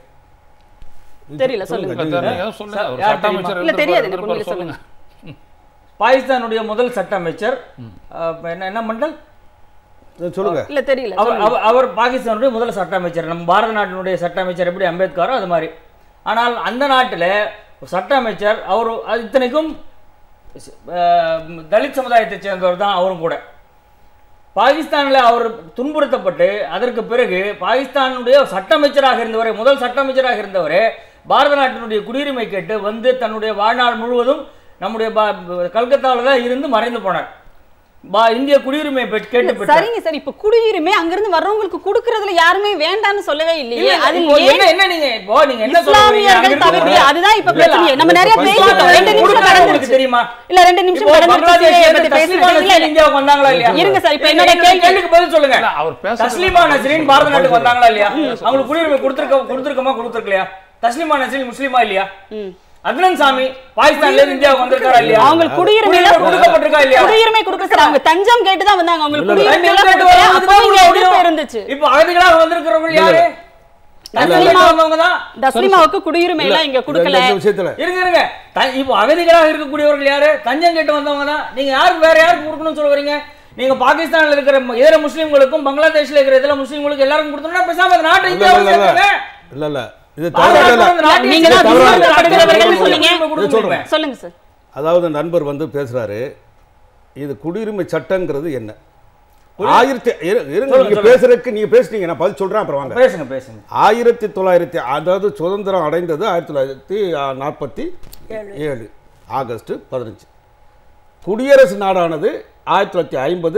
தெரியல சொல்லுங்க இல்ல, தெரியல. ஏதோ சொல்லுங்க. ஒரு யார் சட்ட அமைச்சர் இல்ல, தெரியாது இருந்திருப்பாரு, எனக்கு, உண்மையிலே சொல்லுங்க பாகிஸ்தானுடைய முதல் சட்ட அமைச்சர் அஹ், என்ன என்ன மண்டல் சொல்லுங்க இல்ல தெரியல அவர் சொல்லுங்க. அவர் அவர் பாகிஸ்தானுடைய முதல் சட்ட அமைச்சர் நம்ம பாரத நாட்டினுடைய சட்ட அமைச்சர் எப்படி அம்பேத்கரோ அது மாதிரி ஆனால் அந்த நாட்டில் சட்ட அமைச்சர் அவர் அது இத்தனைக்கும் அஹ், தலித் சமுதாயத்தைச் சேர்ந்தவர் தான் அவரும் கூட பாகிஸ்தானில் அவர் துன்புறுத்தப்பட்டு அதற்கு பிறகு பாகிஸ்தானுடைய சட்ட அமைச்சராக இருந்தவரே முதல் சட்ட அமைச்சராக இருந்தவரே பாரத நாட்டினுடைய குடியுரிமை கேட்டு வந்து தன்னுடைய வாழ்நாள் முழுவதும் நம்முடைய பா- கல்கத்தாவில் தான் இருந்து மறைந்து போனார் பா இந்திய குடியுரிமை பெற்று கேட்டு பெற்றார் சரிங்க சார் இப்ப குடியுரிமை அங்கிருந்து வர்றவங்களுக்கு குடுக்கறதுல யாருமே வேண்டாம்னு சொல்லவே இல்ல, இல்லையே இல்ல, அது இப்போ ஏன் என்ன என்ன நீங்க இப்போ நீங்க என்ன சொல்றீங்க இஸ்லாமியர்கள் தவிர்த்து அதுதான் இப்ப பிரச்சனை நம்ம நிறைய இப்ப பேசிட்டோம் பாகிஸ்தான் ரெண்டு நிமிஷம் உங்களுக்கு கடந்துருச்சு தெரியுமா இல்ல ரெண்டு நிமிஷம் இப்போ கடந்துருச்சு பங்களாதேஷ்ல இதை இருந்து பத்தி தஸ்லீமா பேசுறேன் இல்ல, நஸ்ரீன் இந்தியாவுக்கு வந்தாங்களா இல்லையா இருங்க சார், இப்ப இருங்க, என்னோட என்னோட கேள்வி- கேள்விக்கு பதில் சொல்லுங்க இல்ல, அவர் பேசுறது தஸ்லீமா நஸ்ரீன் பாரத நாட்டுக்கு வந்தாங்களா இல்லையா அவங்களுக்கு குடியுரிமை கொடுத்திருக்க கொடுத்திருக்கோமா கொடுத்திருக்கலையா தஸ்லீமா நஸ்ரீன் முஸ்லீமா இல்லையா ம். அத்னன் சாமி பாகிஸ்தான்ல இருந்து இந்தியாவுக்கு வந்திருக்காரா இல்லையா அவங்களுக்கு குடியுரிமை குடியுரிமை கொடுக்கப்பட்டிருக்கா இல்லையா குடியுரிமை கொடுக்க சார் அவங்க தஞ்சம் கேட்டு தான் வந்தாங்க அவங்களுக்கு இல்ல, இல்ல. குடியுரிமை லஞ்சம் எல்லாம் கேட்டு கொடுக்கல. வருவது அப்போ இங்க தான் எதிர்ப்பு முடியும். இருந்துச்சு இப்போ அகதிகளாக வந்திருக்கிறவங்க யாரு இல்ல, தஸ்லீமா இல்ல. வந்தவங்க தான் தஸ்லிமாவுக்கு குடியுரிமை எல்லாம் இங்க கொடுக்கல இந்த விஷயத்துல இருங்க இருங்க த- இப்போ அகதிகளாக இருக்கக்கூடியவர்கள் யாரு தஞ்சம் கேட்டு வந்தவங்க தான் நீங்க யாருக்கு வேற யாருக்கு கொடுக்கணும்னு சொல்ல வரீங்க நீங்க பாகிஸ்தான்ல இருக்கிற ம- இதர முஸ்லீம்களுக்கும் பங்களாதேஷ்ல இருக்கிற இதர முஸ்லீம்களுக்கும் எல்லாருக்கும் கொடுத்தோம்னா பேசாம அந்த நாட்டை இல்ல இந்தியாவுக்கு இல்ல இல்ல சேர்த்துங்க. இல்ல இல்ல இது பாரத தவறு இல்ல நாட்டோட அந்த நாட்டை நீங்க தான் சேர்த்து தவறான அந்த துன்புறுத்தப்படுகிறவர்கள்னு நாட்டுக்கு சொன்னீங்க. குடியுரிமை கொடுக்க இது சொல்றேன். முடியுமா? சொல்லுங்க சார் அதாவது நண்பர் வந்து பேசுறாரு இது குடியுரிமை சட்டங்கிறது என்ன ஆயிரத்தி இரு- இருங்க சொல்லுங்க, நீங்க சொல்லுங்க. பேசுறதுக்கு நீங்க பேசுனீங்க நான் பதில் சொல்றேன் அப்புறம் வாங்க பேசுங்க பேசுங்க ஆயிரத்தி தொள்ளாயிரத்தி அதாவது சுதந்திரம் அடைந்தது ஆயிரத்தி தொள்ளாயிரத்தி நாற்பத்தி ஏழு ஆகஸ்ட் பதினஞ்சு குடியரசு நாடானது ஆயிரத்தி தொள்ளாயிரத்தி ஐம்பது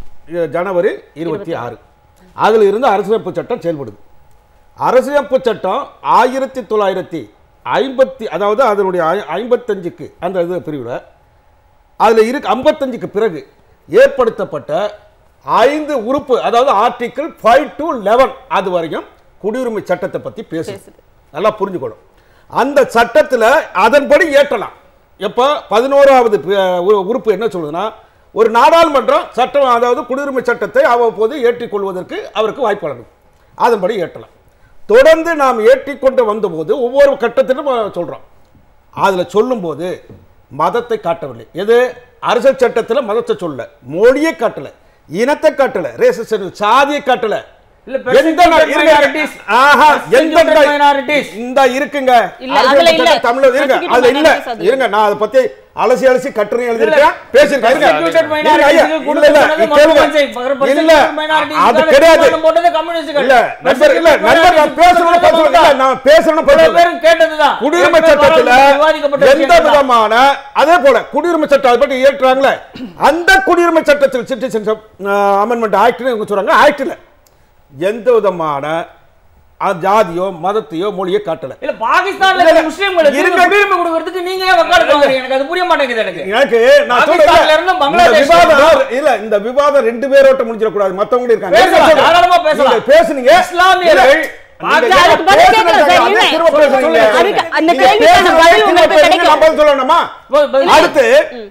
ஜனவரி இருபத்தி ஆறு அதில் இருந்து அரசியலமைப்பு சட்டம் செயல்படுது அரசியலமைப்பு சட்டம் ஆயிரத்தி தொள்ளாயிரத்தி ஐம்பத்தி அதாவது அதனுடைய ஐ- ஐம்பத்தஞ்சுக்கு அந்த இது பிரிவில் அதில் இருக்கு ஐம்பத்தஞ்சுக்கு பிறகு ஏற்படுத்தப்பட்ட ஐந்து உறுப்பு அதாவது ஆர்டிக்கிள் ஃபைவ் டு லெவன் அது வரையும் குடியுரிமை சட்டத்தை பற்றி பேசுது பேசுது. நல்லா புரிஞ்சுக்கணும் அந்த சட்டத்தில் அதன்படி ஏற்றலாம் எப்போ பதினோராவது பி- உ- உறுப்பு என்ன சொல்லுதுன்னா ஒரு நாடாளுமன்றம் சட்டம் அதாவது குடியுரிமை சட்டத்தை அவ்வப்போது ஏற்றிக்கொள்வதற்கு அவருக்கு வாய்ப்பு வழங்கும் அதன்படி ஏற்றலாம் தொடர்ந்து நாம் ஏற்றிக்கொண்டு வந்தபோது ஒவ்வொரு கட்டத்திலும் சொல்கிறோம் அதில் சொல்லும்போது மதத்தை காட்டவில்லை எது அரசியல் சட்டத்தில் மதத்தை சொல்ல மொழியை காட்டல இனத்தை காட்டல ரேசஸ் சாதியை காட்டல இல்ல, எந்த நா- persecuted இருங்க, minorities. ஆஹா, எந்த Persecuted நா- minorities. இந்த இருக்குங்க இல்ல, அரசியல் அதுல இல்ல. சட்டம் தமிழ்ல இருங்க Persecuted அது இல்ல minorities அது இருங்க நான் அதை பத்தி அலசி அலசி கட்டுரை எழுதிருக்கேன் பேசிருக்கேன் இருங்க Persecuted இருங்க, ஐயா. minorities-க்கு இல்ல, கொடுத்த இல்ல, சொன்னது கேளுங்க. மன்மோகன் சிங். Persecuted இல்ல, minorities-க்காக அது கிடையாது தீர்மானம் போட்டது கம்யூனிஸ்டுகள். இல்ல நண்பர் இல்ல நண்பர் நான் பேசணும் பேசணும் இல்ல, நான் பேசணும் பல பேசணும் பேரும் கேட்டதுதான் குடியுரிமை ஏற்கனவே சட்டத்துல விவாதிக்கப்பட்ட எந்த விஷயம் தான். விதமான அதே போல குடியுரிமை சட்டம் அதை பற்றி ஏற்றாங்களே அந்த குடியுரிமை சட்டத்தில் சிட்டிசன்ஷிப் அமெண்ட்மெண்ட் ஆக்ட்னு இவங்க சொல்றாங்க ஆக்ட்ல எந்த விதமான அஹ், ஜாதியோ மதத்தையோ மொழியோ காட்டல இல்ல பாகிஸ்தான்ல இல்ல, இருக்க இல்ல. முஸ்லிம்களுக்கு இருங்க. குடியுரிமை கொடுக்கறதுக்கு நீங்க ஏன் வக்காலத்து வாங்குறீங்க எனக்கு அது புரிய மாட்டேங்குது எனக்கு எனக்கு நான் பாகிஸ்தான்ல சொல்றேன் இருந்து இந்த பங்களாதேஷ் விவாதம் இல்ல இந்த விவாதம் ரெண்டு பேரோட்ட முடிஞ்சிட கூடாது மத்தவங்க இருக்காங்க பேசலாம், நீங்க சொல்லுங்க. தாராளமா பேசலாம். நீங்க பேசுனீங்க இஸ்லாமியர்கள் இல்ல, பாஜக நீங்க அதுக்கு பதில் பேசுனதுக்கு கேட்கல சார், அதே இருங்க. திரும்ப பேசுறீங்க. அதுக்கு அந்த நீங்க கேள்விக்கான பேசுனதே பதில் திரும்ப உங்களுக்கு பேசுறீங்க, கிடைக்கும். நான் பதில் சொல்லணுமா ப- பதில் அடுத்து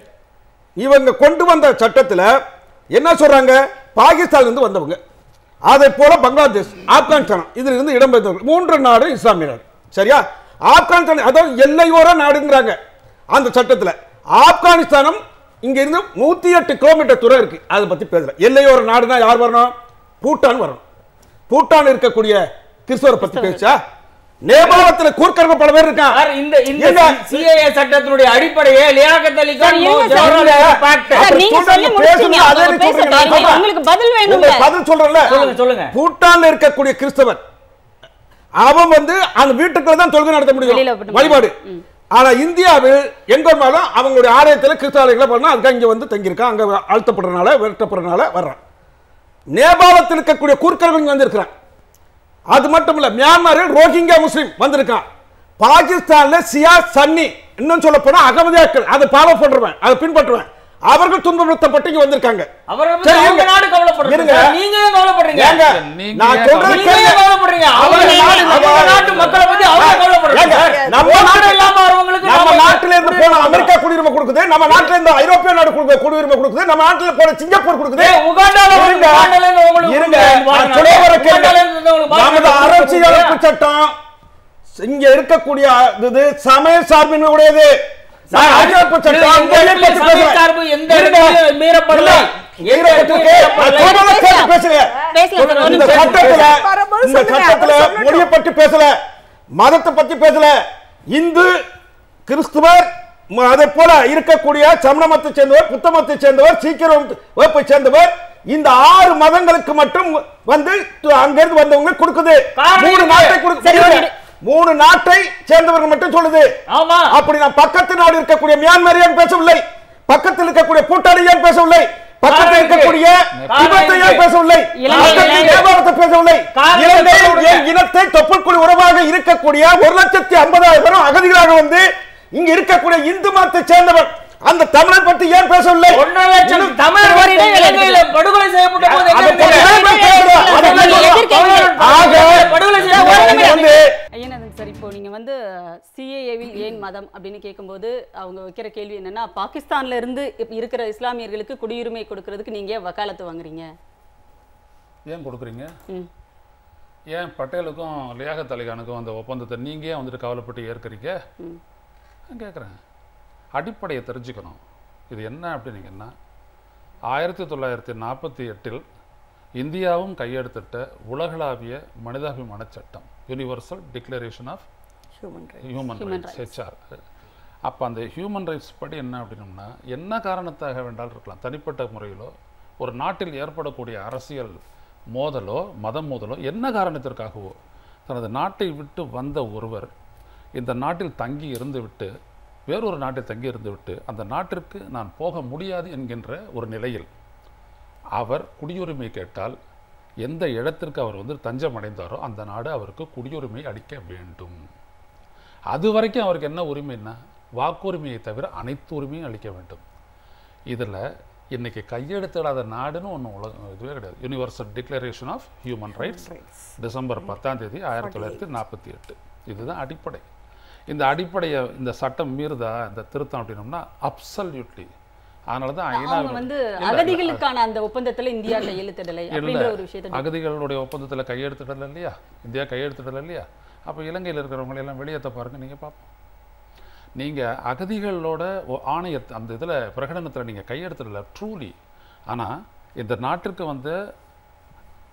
இவங்க கொண்டு வந்த சட்டத்துல என்ன சொல்றாங்க பாகிஸ்தான்ல இருந்து வந்தவங்க அதை போல பங்களாதேஷ் ஆப்கானிஸ்தான் இதுல இருந்து இடம்பெயர்ந்தவர்கள் மூன்று நாடு இஸ்லாமிய நாடு சரியா ஆப்கானிஸ்தான் அதாவது எல்லையோர நாடுங்கிறாங்க அந்த சட்டத்துல ஆப்கானிஸ்தானம் இங்க இருந்து நூத்தி எட்டு கிலோமீட்டர் தூரம் இருக்கு அதை பத்தி பேசல எல்லையோர நாடுனா யார் வரணும் பூட்டான் வரணும் பூட்டான் இருக்கக்கூடிய கிறிஸ்தவரை பத்தி பேச்சா நேபாளத்துல கூர்க்கர்கள் பல பேர் இருக்கான் சார், இந்த இந்த ஏங்க? சிஏஏ சட்டத்தினுடைய அடிப்படையே லியாகத் அலி கான் சார், இருங்க சார், ஜவஹர்லால் இருங்க. நேரு pact. சார், அப்ப நீங்க சொல்றீங்க, சொல்லி முடிச்சிட்டீங்க. பேசுங்க, அதே அவங்க நீ சொல்றீங்க, பேசட்டும். நான் சொல்றேன். உங்களுக்கு பதில் வேணும்ல. உங்களுக்கு பதில் சொல்றேன்ல சொல்லுங்க, சொல்லுங்க. பூட்டான்ல இருக்கக்கூடிய கிறிஸ்தவன் அவன் வந்து அந்த வீட்டுக்குள்ள தான் தொழுகை நடத்த வெளியில முடியும் விட்டு வழிபாடு ஆனா இந்தியாவில் எங்க இருந்தாலும் அவங்களுடைய ஆலயத்துல கிறிஸ்தவர்களை பண்ணா அதுக்காக இங்க வந்து தங்கியிருக்கான் அங்க அழுத்தப்படுறதுனால விரட்டப்படுறதுனால வர்றான் நேபாளத்தில் இருக்கக்கூடிய கூர்க்கர்கள் இங்க வந்திருக்கிறான் அது மட்டும் இல்ல மியான்மரில் ரோஹிங்கா முஸ்லிம் வந்திருக்கான் பாகிஸ்தான்ல சியா சன்னி இன்னும் சொல்ல போனா அகமதியாக்கள் அதை ஃபாலோ பண்றவன் அதை பின்பற்றுவேன் அவர்கள் துன்பப்படுத்தப்பட்டு இங்க வந்திருக்காங்க அவர்கள் சரி, அவங்க இருங்க. நாடு கவலைப்படுறது இருங்க. சார். நீங்க ஏன் கவலைப்படுறீங்க ஏங்க, நீங்க நான் ஏன் சொல்றது நீங்க கேளுங்க. ஏன் கவலைப்படுறீங்க அவங்க அவங்க நாடு நாடு நம்ம நாட்டு மக்களை பத்தி அவங்க கவலைப்படுறாங்க ஏங்க, சார். நம்ம ஓட்டு நாட்டு- இல்லாம வரவங்களுக்கு நம்ம நாம நாட்டில இருந்து போன அமெரிக்கா குடியுரிமை கொடுக்குது நம்ம நாட்டில இருந்து ஐரோப்பிய நாடு கொடுக்குது குடியுரிமை கொடுக்குது நம்ம நாட்டில போன சிங்கப்பூர் கொடுக்குது ஏய், உகாண்டால வந்து- இருங்க. உகாண்டால இருந்து உங்களுக்கு இருங்க. வாங்க. நான் சொல்ல வர கேளுங்க. உகாண்டால இருந்து உங்களுக்கு நமது வாங்க. அரசியலமைப்பு சட்டம் இங்க இருக்கக்கூடிய இது சமய சார்பின்மை உடையது நான் அரசியலமைப்பு இது சட்டம் எந்த மொழியை இடத்துல பத்தி சமய பேசுறேன். சார்பு எந்த இருங்க. இடத்துலயும் மீறப்படல. இல்ல, எந்த இடத்துலயும் மீறப்பட்டிருக்கு. மீறப்படல. நான் சொல்றதை கேட்டு பேசுங்க. பேசலாம் சார், ஒரு இந்த நிமிஷம். சட்டத்துல வரும்போது இந்த சொல்லுங்க, சட்டத்துல அவர் சொல்லட்டும். மொழியை பற்றி பேசல மதத்தை பத்தி பேசல இந்து கிறிஸ்துவர் ம- அதே போல இருக்கக்கூடிய சமண மதத்தை சேர்ந்தவர் புத்த மதத்தை சேர்ந்தவர் சீக்கிர வகுப்பை சேர்ந்தவர் இந்த ஆறு மதங்களுக்கு மட்டும் வந்து து- அங்கிருந்து வந்தவங்க கொடுக்குது காரணம் மூணு இருக்கு. நாட்டை கொடுக்குது சரி, ஒரு- மூணு நாட்டை சேர்ந்தவர்கள் மட்டும் சொல்லுது ஆமா அப்படி நான் பக்கத்து நாடு இருக்கக்கூடிய மியான்மர் ஏன் பேசவில்லை பக்கத்தில் இருக்கக்கூடிய பூட்டாளி ஏன் பேசவில்லை பக்கத்தில் காரணம் இருக்கக்கூடிய இருக்கு. திபெத்தை ஏன் காரணம் பேசவில்லை இலங்கை- பக்கத்தில் இலங்கை- நேபாளத்தை பேசவில்லை காரணம் இலங்கை சொல்லுங்க. என் இனத்தை தொப்புள்குடி உறவாக இருக்கக்கூடிய ஒரு லட்சத்தி ஐம்பதாயிரம் அகதிகளாக வந்து இங்க இருக்கக்கூடிய இந்து மதத்தை சேர்ந்தவர் அந்த தமிழை பற்றி ஏன் பேசவில்லை ஒன்றரை லட்சம் இன்னும் தமிழ் ஒரு இடைவேளை இலங்கையில படுகொலை செய்யப்பட்ட போது அதை எங்க போல இருந்தீங்க? இடைவேளை கேட்கிறோம். அதை நீங்க கேட்கிறோம். எதிர்க்கீங்க. ஆக படுகொலை இங்க செய்யப்பட்ட வந்து ஐயனாதன் சார் இப்போ நீங்க வந்து சிஏஏவில் ஏன் மதம் அப்படின்னு கேட்கும்போது அவங்க வைக்கிற கேள்வி என்னன்னா பாகிஸ்தான்ல இருந்து இப்ப இருக்கிற இஸ்லாமியர்களுக்கு குடியுரிமை கொடுக்கறதுக்கு நீங்க ஏன் வக்காலத்து வாங்குறீங்க ஏன் கொடுக்குறீங்க ம். ஏன் பட்டேலுக்கும் லியாகத் அலிகானுக்கும் அந்த ஒப்பந்தத்தை நீங்கள் ஏன் வந்துட்டு கவலைப்பட்டு ஏற்கிறீங்க நான் கேட்குறேன் அடிப்படையை தெரிஞ்சுக்கணும் இது என்ன அப்படின்னீங்கன்னா ஆயிரத்தி தொள்ளாயிரத்தி நாற்பத்தி எட்டில் இந்தியாவும் கையெழுத்திட்ட உலகளாவிய மனிதாபிமான சட்டம் universal declaration of human rights human Human rights HR அப்போ அந்த ஹியூமன் ரைட்ஸ் படி என்ன அப்படின்னம்னா என்ன காரணத்தாக வேண்டாலும் இருக்கலாம் தனிப்பட்ட முறையிலோ ஒரு நாட்டில் ஏற்படக்கூடிய அரசியல் மோதலோ மத மோதலோ என்ன காரணத்திற்காகவோ தனது நாட்டை விட்டு வந்த ஒருவர் இந்த நாட்டில் தங்கி இருந்துவிட்டு வேறொரு நாட்டில் தங்கி இருந்துவிட்டு அந்த நாட்டிற்கு நான் போக முடியாது என்கின்ற ஒரு நிலையில் அவர் குடியுரிமை கேட்டால் எந்த இடத்திற்கு அவர் வந்து தஞ்சம் அடைந்தாரோ அந்த நாடு அவருக்கு குடியுரிமை அளிக்க வேண்டும் அது வரைக்கும் அவருக்கு என்ன உரிமைன்னா வாக்குரிமையை தவிர அனைத்து உரிமையும் அளிக்க வேண்டும் இதில் இன்னைக்கு கையெழுத்திடாத நாடுன்னு ஒன்று உலகம் இதுவே கிடையாது universal declaration of human rights December பத்தாம் தேதி ஆயிரத்தி தொள்ளாயிரத்தி நாற்பத்தி எட்டு இதுதான் அடிப்படை இந்த அடிப்படையை இந்த சட்டம் மீறுதா இந்த திருத்தம் அப்படின்னோம்னா அப்சல்யூட்லி அதனால தான் ஐநா அவங்க வந்து அகதிகளுக்கான அந்த ஒப்பந்தத்துல இந்தியா கையெழுத்திடலை அப்படின்ற ஒரு விஷயத்தை அகதிகளுடைய ஒப்பந்தத்தில் கையெழுத்திடல இல்லையா இந்தியா கையெழுத்திடல இல்லையா அப்போ இலங்கையில் இருக்கிறவங்களை எல்லாம் வெளியேற்ற பாருங்க நீங்கள் பார்ப்போம் நீங்கள் அகதிகளோட ஒ- ஆணையத்தை அந்த இதில் பிரகடனத்தில் நீங்கள் கையெழுத்திடல ட்ரூலி ஆனால் இந்த நாட்டிற்கு வந்து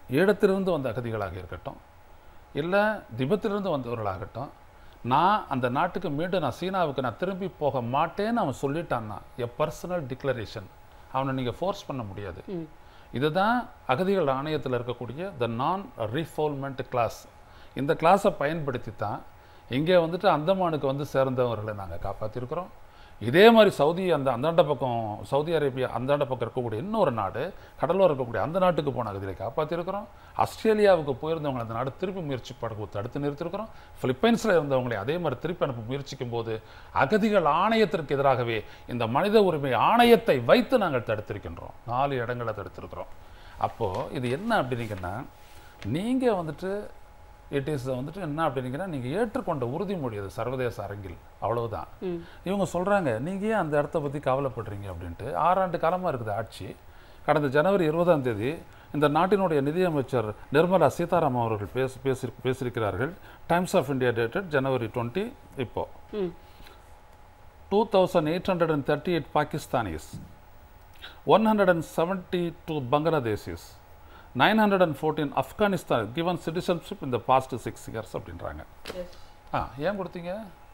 ஈழத்திலிருந்து வந்த அகதிகளாக இருக்கட்டும் இல்லை திபத்திலிருந்து வந்தவர்களாகட்டும் நான் அந்த நாட்டுக்கு மீண்டும் நான் சீனாவுக்கு நான் திரும்பி போக மாட்டேன்னு அவன் சொல்லிட்டான்னா எ பர்சனல் டிக்ளரேஷன் அவனை நீங்கள் ஃபோர்ஸ் பண்ண முடியாது இதுதான் அகதிகள் ஆணையத்தில் இருக்கக்கூடிய த நான் ரீஃபோல்மெண்ட் கிளாஸ் இந்த கிளாஸை பயன்படுத்தி தான் இங்கே வந்துட்டு அந்தமானுக்கு வந்து சேர்ந்தவர்களை நாங்கள் காப்பாற்றிருக்கிறோம் இதே மாதிரி சவுதி அந்த அந்தாண்ட பக்கம் சவுதி அரேபியா அந்தாண்ட பக்கம் இருக்கக்கூடிய இன்னொரு நாடு கடலோரம் இருக்கக்கூடிய அந்த நாட்டுக்கு போன அகதிகளை காப்பாற்றிருக்கிறோம் ஆஸ்திரேலியாவுக்கு போயிருந்தவங்க அந்த நாடு திருப்பி முயற்சி படகு தடுத்து நிறுத்திருக்கிறோம் பிலிப்பைன்ஸில் இருந்தவங்களை அதே மாதிரி திருப்பி அனுப்ப முயற்சிக்கும் போது அகதிகள் ஆணையத்திற்கு எதிராகவே இந்த மனித உரிமை ஆணையத்தை வைத்து நாங்கள் தடுத்திருக்கின்றோம் நாலு இடங்களை தடுத்திருக்கிறோம் அப்போது இது என்ன அப்படின்னீங்கன்னா நீங்கள் வந்துட்டு இட் இஸ் வந்துட்டு என்ன அப்படின்னீங்கன்னா நீங்கள் ஏற்றுக்கொண்ட உறுதிமொழி அது சர்வதேச அரங்கில் அவ்வளவுதான் இவங்க சொல்கிறாங்க நீங்கள் ஏன் அந்த இடத்த பற்றி கவலைப்படுறீங்க அப்படின்ட்டு ஆறாண்டு காலமாக இருக்குது ஆட்சி கடந்த ஜனவரி இருபதாம் தேதி இந்த நாட்டினுடைய நிதியமைச்சர் நிர்மலா சீதாராமன் அவர்கள் பேச பேசி பேசியிருக்கிறார்கள் Times of India dated January twenty இப்போ ம் two thousand eight hundred and thirty eight Pakistanis one hundred and seventy two Bangladeshis nine hundred and fourteen Afghanistan given citizenship இந்த பாஸ்ட் சிக்ஸ் இயர்ஸ் அப்படின்றாங்க ஆ ஏன் கொடுத்தீங்க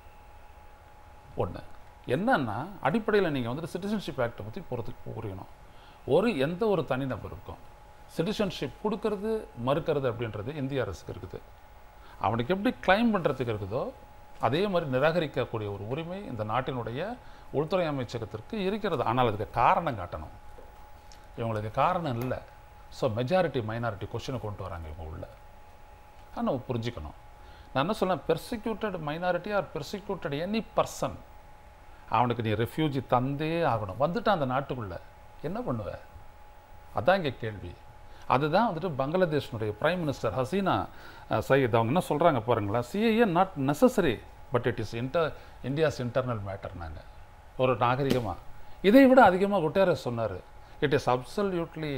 ஒன்று என்னன்னா அடிப்படையில் நீங்கள் வந்துட்டு சிட்டிசன்ஷிப் ஆக்டை பற்றி பொறுத்து புரியணும் ஒரு எந்த ஒரு தனிநபருக்கும் சிட்டிசன்ஷிப் கொடுக்கறது மறுக்கிறது அப்படின்றது இந்திய அரசுக்கு இருக்குது அவனுக்கு எப்படி கிளைம் பண்ணுறதுக்கு இருக்குதோ அதே மாதிரி நிராகரிக்கக்கூடிய ஒரு உரிமை இந்த நாட்டினுடைய உள்துறை அமைச்சகத்திற்கு இருக்கிறது ஆனால் அதுக்கு காரணம் காட்டணும் இவங்களுக்கு காரணம் இல்லை ஸோ மெஜாரிட்டி மைனாரிட்டி கொஷினை கொண்டு வராங்க இவங்க உள்ள அதை நம்ம புரிஞ்சுக்கணும் நான் என்ன சொல்லேன் persecuted minority or persecuted any person அவனுக்கு நீ ரெஃப்யூஜி தந்தே ஆகணும் வந்துட்டான் அந்த நாட்டுக்குள்ளே என்ன பண்ணுவ அதான் இங்கே கேள்வி அதுதான் வந்துட்டு பங்களாதேஷனுடைய பிரைம் மினிஸ்டர் ஹசீனா அஹ், சயீத் அவங்க என்ன சொல்கிறாங்க பாருங்களேன் CAA not necessary but it is inter India's internal matter நாங்கள் ஒரு நாகரிகமாக இதை விட அதிகமாக குட்டேரஸ் சொன்னார் it is absolutely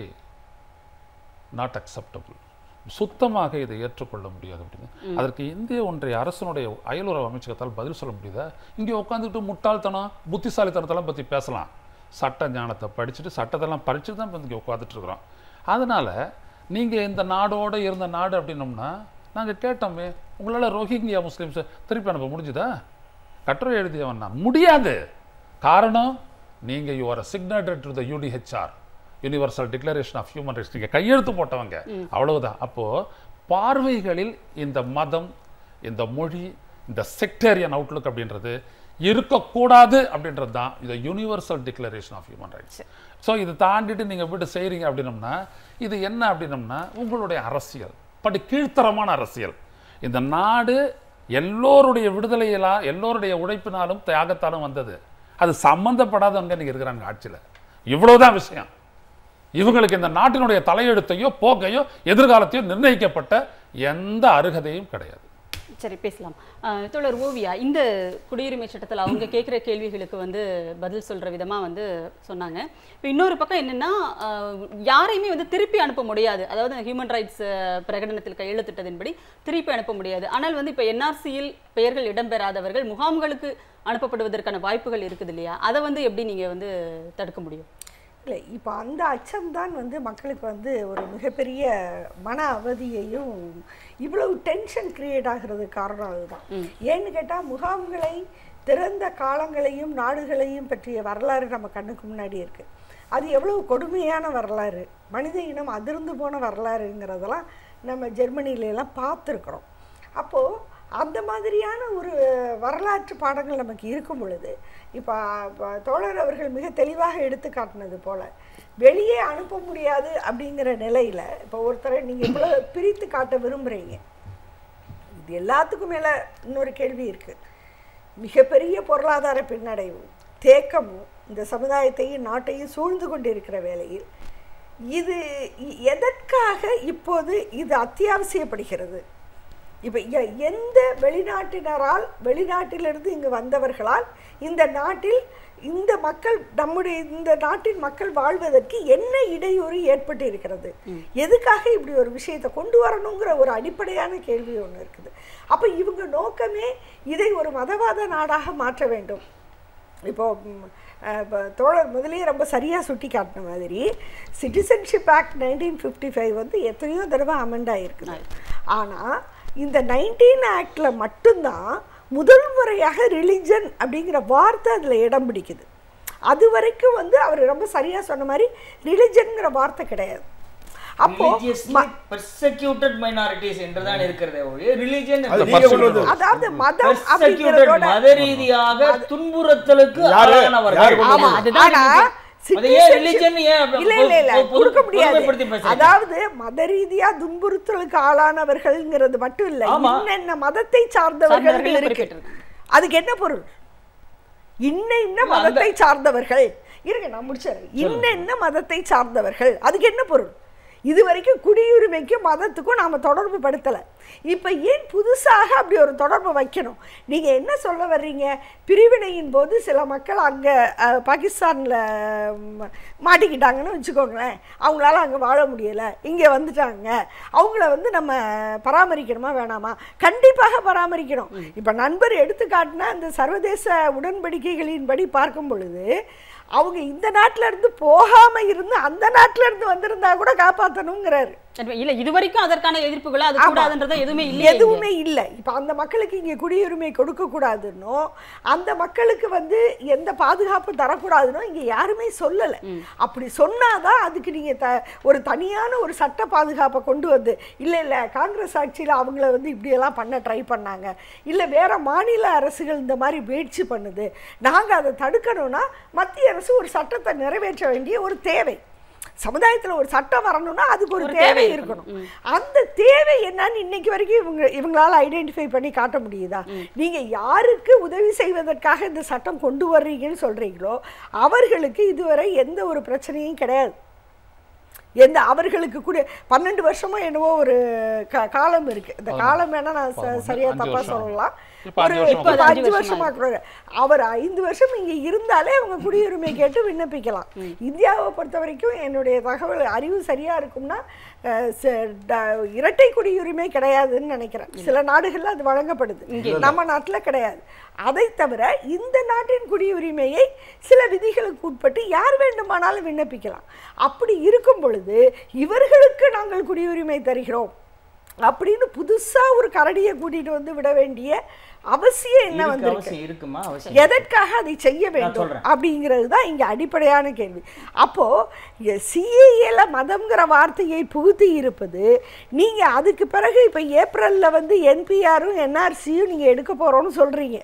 not acceptable சுத்தமாக இதை ஏற்றுக்கொள்ள முடியாது அப்படின்னு அதற்கு இந்திய ஒன்றிய அரசனுடைய அயலுறவு அமைச்சகத்தால் பதில் சொல்ல முடியுதா இங்கே உட்காந்துக்கிட்டு முட்டாள்தனம் புத்திசாலித்தனத்தெல்லாம் பற்றி பேசலாம் சட்ட ஞானத்தை படிச்சுட்டு சட்டத்தெல்லாம் படிச்சுட்டு தான் இங்கே உட்காந்துட்டு இருக்கிறோம் அதனால் நீங்கள் இந்த நாடோட இருந்த நாடு அப்படின்னோம்னா நாங்கள் கேட்டோமே உங்களால் ரோஹிங்கியா முஸ்லீம்ஸை திருப்பி அனுப்ப முடிஞ்சுதா கட்டுரை எழுதியவன் நான் முடியாது காரணம் நீங்கள் your signatory to the UDHR universal declaration of human rights நீங்கள் கையெழுத்து போட்டவங்க அவ்வளவுதான் அப்போது பார்வைகளில் இந்த மதம் இந்த மொழி இந்த செக்டேரியன் அவுட்லுக் அப்படின்றது இருக்கக்கூடாது அப்படின்றது தான் இது universal declaration of human rights so இதை தாண்டிட்டு நீங்கள் விட்டு செய்கிறீங்க அப்படின்னம்னா இது என்ன அப்படின்னம்னா உங்களுடைய அரசியல் பட் கீழ்த்தரமான அரசியல் இந்த நாடு எல்லோருடைய விடுதலையிலா எல்லோருடைய உழைப்பினாலும் தியாகத்தாலும் வந்தது அது சம்பந்தப்படாதவங்க இன்னைக்கு இருக்கிறாங்க ஆட்சியில் இவ்வளவுதான் விஷயம் இவங்களுக்கு இந்த நாட்டினுடைய தலையெழுத்தையோ போக்கையோ எதிர்காலத்தையோ நிர்ணயிக்கப்பட்ட எந்த அருகதையும் கிடையாது சரி பேசலாம் அஹ், தோழர் ஓவியா இந்த குடியுரிமை சட்டத்தில் அவங்க கேட்குற கேள்விகளுக்கு வந்து பதில் சொல்கிற விதமாக வந்து சொன்னாங்க இப்போ இன்னொரு பக்கம் என்னென்னா யாரையுமே வந்து திருப்பி அனுப்ப முடியாது அதாவது ஹியூமன் ரைட்ஸ் பிரகடனத்தில் கையெழுத்திட்டதின்படி திருப்பி அனுப்ப முடியாது ஆனால் வந்து இப்போ என்ஆர்சியில் பெயர்கள் இடம்பெறாதவர்கள் முகாம்களுக்கு அனுப்பப்படுவதற்கான வாய்ப்புகள் இருக்குது இல்லையா அதை வந்து எப்படி நீங்கள் வந்து தடுக்க முடியும் இல்லை இப்போ அந்த அச்சம்தான் வந்து மக்களுக்கு வந்து ஒரு மிகப்பெரிய மன அவதியையும் இவ்வளவு டென்ஷன் கிரியேட் ஆகிறது காரணம் அதுதான் ஏன்னு கேட்டால் முகாம்களை திறந்த காலங்களையும் நாடுகளையும் பற்றிய வரலாறு நம்ம கண்ணுக்கு முன்னாடி இருக்கு அது எவ்வளவு கொடுமையான வரலாறு மனித இனம் அதிர்ந்து போன வரலாறுங்கிறதெல்லாம் நம்ம ஜெர்மனில எல்லாம் பார்த்துருக்குறோம் அப்போது அந்த மாதிரியான ஒரு வரலாற்று பாடங்கள் நமக்கு இருக்கும் பொழுது இப்போ இப்போ தோழர் அவர்கள் மிக தெளிவாக எடுத்து காட்டினது போல வெளியே அனுப்ப முடியாது அப்படிங்கிற நிலையில் இப்போ ஒருத்தரை நீங்கள் இவ்வளோ பிரித்து காட்ட விரும்புகிறீங்க இது எல்லாத்துக்கும் மேலே இன்னொரு கேள்வி இருக்குது மிகப்பெரிய பொருளாதார பின்னடைவும் தேக்கமும் இந்த சமுதாயத்தையும் நாட்டையும் சூழ்ந்து கொண்டிருக்கிற வேளையில் இது இ- எதற்காக இப்போது இது அத்தியாவசியப்படுகிறது இப்போ எ- எந்த வெளிநாட்டினரால் வெளிநாட்டிலிருந்து இங்கு வந்தவர்களால் இந்த நாட்டில் இந்த மக்கள் நம்முடைய இந்த நாட்டின் மக்கள் வாழ்வதற்கு என்ன இடையூறு ஏற்பட்டு இருக்கிறது எதுக்காக இப்படி ஒரு விஷயத்தை கொண்டு வரணுங்கிற ஒரு அடிப்படையான கேள்வி ஒன்று இருக்குது அப்போ இவங்க நோக்கமே இதை ஒரு மதவாத நாடாக மாற்ற வேண்டும் இப்போ ம், அஹ், இப்போ தோழர் முதலியே ரொம்ப சரியாக சுட்டி காட்டின மாதிரி citizenship act nineteen fifty five வந்து எத்தனையோ தடவை அமெண்ட் ஆகிருக்குது ஆனால் இந்த நைன்டீன் ஆக்டில் மட்டும்தான் முதல் முறையாக ரிலிஜன் அப்படிங்கிற வார்த்தை அதில் இடம் பிடிக்குது அது வரைக்கும் வந்து அவர் ரொம்ப சரியாக சொன்ன மாதிரி ரிலிஜன்ங்கிற வார்த்தை கிடையாது அப்போ Religiously persecuted minorities என்றுதான் இருக்கிறதே ஒழிய ரிலிஜன் அது நீங்க கொண்டு வந்து அதாவது மதம் persecuted அப்படிங்கிறதோட மத ரீதியாக துன்புறுத்தலுக்கு யாரு? ஆளானவர்கள் யாரு கொண்டு ஆமா வந்து? அதுதான் ஆனா அது ஏன் citizenship- religion ஏன் அப்ப- இல்ல இல்ல இல்ல பொது- பொது- கொடுக்க முடியாது பொதுமைப்படுத்தி பேசுறீங்க? அதாவது மத ரீதியா துன்புறுத்தலுக்கு ஆளானவர்கள்ங்கிறது மட்டும் இல்ல ஆமா. இன்னென்ன மதத்தை சார்ந்தவர்கள் சார்ந்தவர்கள் இருக்கு குறிப்பிட்டிருக்காங்க. அதுக்கு என்ன பொருள் இன்ன இன்ன மதத்தை சார்ந்தவர்கள் இருங்க நான் முடிச்சிடுறேன் இன்ன இன்ன மதத்தை சார்ந்தவர்கள் அதுக்கு என்ன பொருள் இது வரைக்கும் குடியுரிமைக்கும் மதத்துக்கும் நாம தொடர்பு படுத்தலை இப்போ ஏன் புதுசாக அப்படி ஒரு தொடர்பு வைக்கணும் நீங்க என்ன சொல்ல வர்றீங்க பிரிவினையின் போது சில மக்கள் அங்க அஹ், பாகிஸ்தான்ல ம், மாட்டிக்கிட்டாங்கன்னு வச்சுக்கோங்களேன் அவங்களால அங்க வாழ முடியல இங்க வந்துட்டாங்க அவங்கள வந்து நம்ம பராமரிக்கணுமா வேணாமா கண்டிப்பாக பராமரிக்கணும் இப்போ நண்பர் எடுத்து காட்டின அந்த சர்வதேச உடன்படிக்கைகளின்படி பார்க்கும் பொழுது அவங்க இந்த நாட்டுல இருந்து போகாம இருந்து அந்த நாட்டுல இருந்து வந்திருந்தா கூட காப்பாற்றணுங்கிறாரு சரி, இல்ல இது வரைக்கும் அதற்கான எதிர்ப்புகளா அது ஆமா. கூடாதுன்றத எதுவுமே இல்லையே இங்க. எதுவுமே இல்லை இப்போ அந்த மக்களுக்கு இங்கே குடியுரிமை கொடுக்க கூடாதுன்னோ அந்த மக்களுக்கு வந்து எந்த பாதுகாப்பும் தரக்கூடாதுன்னோ இங்கே யாருமே சொல்லலை அப்படி சொன்னாதான் அதுக்கு நீங்கள் த ஒரு தனியான ஒரு சட்ட பாதுகாப்பை கொண்டு வந்து இல்லை இல்லை காங்கிரஸ் ஆட்சியில் அவங்கள வந்து இப்படியெல்லாம் பண்ண ட்ரை பண்ணாங்க இல்லை வேற மாநில அரசுகள் இந்த மாதிரி முயற்சி பண்ணுது நாங்கள் அதை தடுக்கணும்னா மத்திய அரசு ஒரு சட்டத்தை நிறைவேற்ற வேண்டிய ஒரு தேவை சமுதாயத்துல ஒரு சட்டம் வரணும்னா அதுக்கு ஒரு ஒரு தேவை தேவை இருக்கணும் அந்த தேவை என்னன்னு இன்னைக்கு வரைக்கும் இவங்க இவங்களால ஐடென்டிஃபை பண்ணி காட்ட முடியுதா நீங்க யாருக்கு உதவி செய்வதற்காக இந்த சட்டம் கொண்டு வர்றீங்கன்னு சொல்றீங்களோ அவர்களுக்கு இதுவரை எந்த ஒரு பிரச்சனையும் கிடையாது எந்த அவர்களுக்கு கூட பன்னெண்டு வருஷமா என்னவோ ஒரு க- காலம் இருக்கு இந்த காலம் வேணா நான் ச- ஆமா, சரியா அஞ்சு தப்பா வருஷம். சொல்லலாம் இப்ப ஒரு அஞ்சு வருஷமா இப்ப இருக்கு. அஞ்சு அஞ்சு வருஷமா கூட அவர் ஐந்து வருஷம் இங்க இருந்தாலே அவங்க குடியுரிமை கேட்டு விண்ணப்பிக்கலாம் இந்தியாவை பொறுத்த வரைக்கும் என்னுடைய தகவல் அறிவு சரியா இருக்கும்னா அஹ், ச- ட- இரட்டை குடியுரிமை கிடையாதுன்னு நினைக்கிறேன் சில நாடுகள்ல அது வழங்கப்படுது நம்ம நாட்டுல கிடையாது அதை தவிர இந்த நாட்டின் குடியுரிமையை சில விதிகளுக்கு உட்பட்டு யார் வேண்டுமானாலும் விண்ணப்பிக்கலாம் அப்படி இருக்கும் பொழுது இவர்களுக்கு நாங்கள் குடியுரிமை தருகிறோம் அப்படின்னு புதுசா ஒரு கரடியை கூட்டிட்டு வந்து விட வேண்டிய அவசியம் என்ன இருக்கு, வந்திருக்கு அவசியம் இருக்குமா அவசியம் எதற்காக அதை செய்ய வேண்டும் சொல்றேன். அப்படிங்கிறது தான் இங்க அடிப்படையான கேள்வி அப்போ சிஏஏல மதம்ங்கிற வார்த்தையை புகுத்தி இருப்பது நீங்க அதுக்கு பிறகு இப்ப ஏப்ரல்ல வந்து என்பிஆரும் என்ஆர்சியும் நீங்க எடுக்க போறோம்னு சொல்றீங்க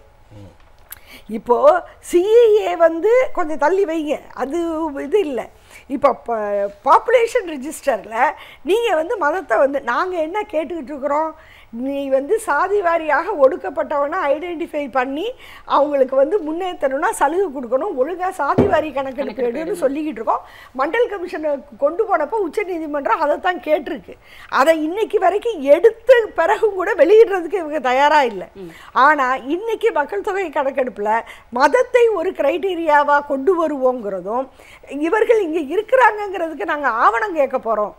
இப்போ சிஏஏ வந்து கொஞ்சம் தள்ளி வைங்க அது இது இல்லை இப்போ பாப்புலேஷன் ரிஜிஸ்டரில் நீங்கள் வந்து மதத்தை வந்து நாங்கள் என்ன கேட்டுக்கிட்டு இருக்கிறோம் நீ வந்து சாதி வாரியாக ஒடுக்கப்பட்டவனை ஐடென்டிஃபை பண்ணி அவங்களுக்கு வந்து முன்னேற்றணும்னா சலுகை கொடுக்கணும் ஒழுங்காக சாதி வாரி கணக்கெடுப்பு எடுன்னு சொல்லிக்கிட்டு இருக்கோம் மண்டல் கமிஷனை கொண்டு போனப்போ உச்சநீதிமன்றம் அதை தான் கேட்டிருக்கு அதை இன்னைக்கு வரைக்கும் எடுத்த பிறகும் கூட வெளியிடுறதுக்கு இவங்க தயாராக இல்லை ஆனால் இன்னைக்கு மக்கள் தொகை கணக்கெடுப்பில் மதத்தை ஒரு கிரைட்டீரியாவாக கொண்டு வருவோங்கிறதும் இவர்கள் இங்கே இருக்கிறாங்கங்கிறதுக்கு நாங்கள் ஆவணம் கேட்க போகிறோம்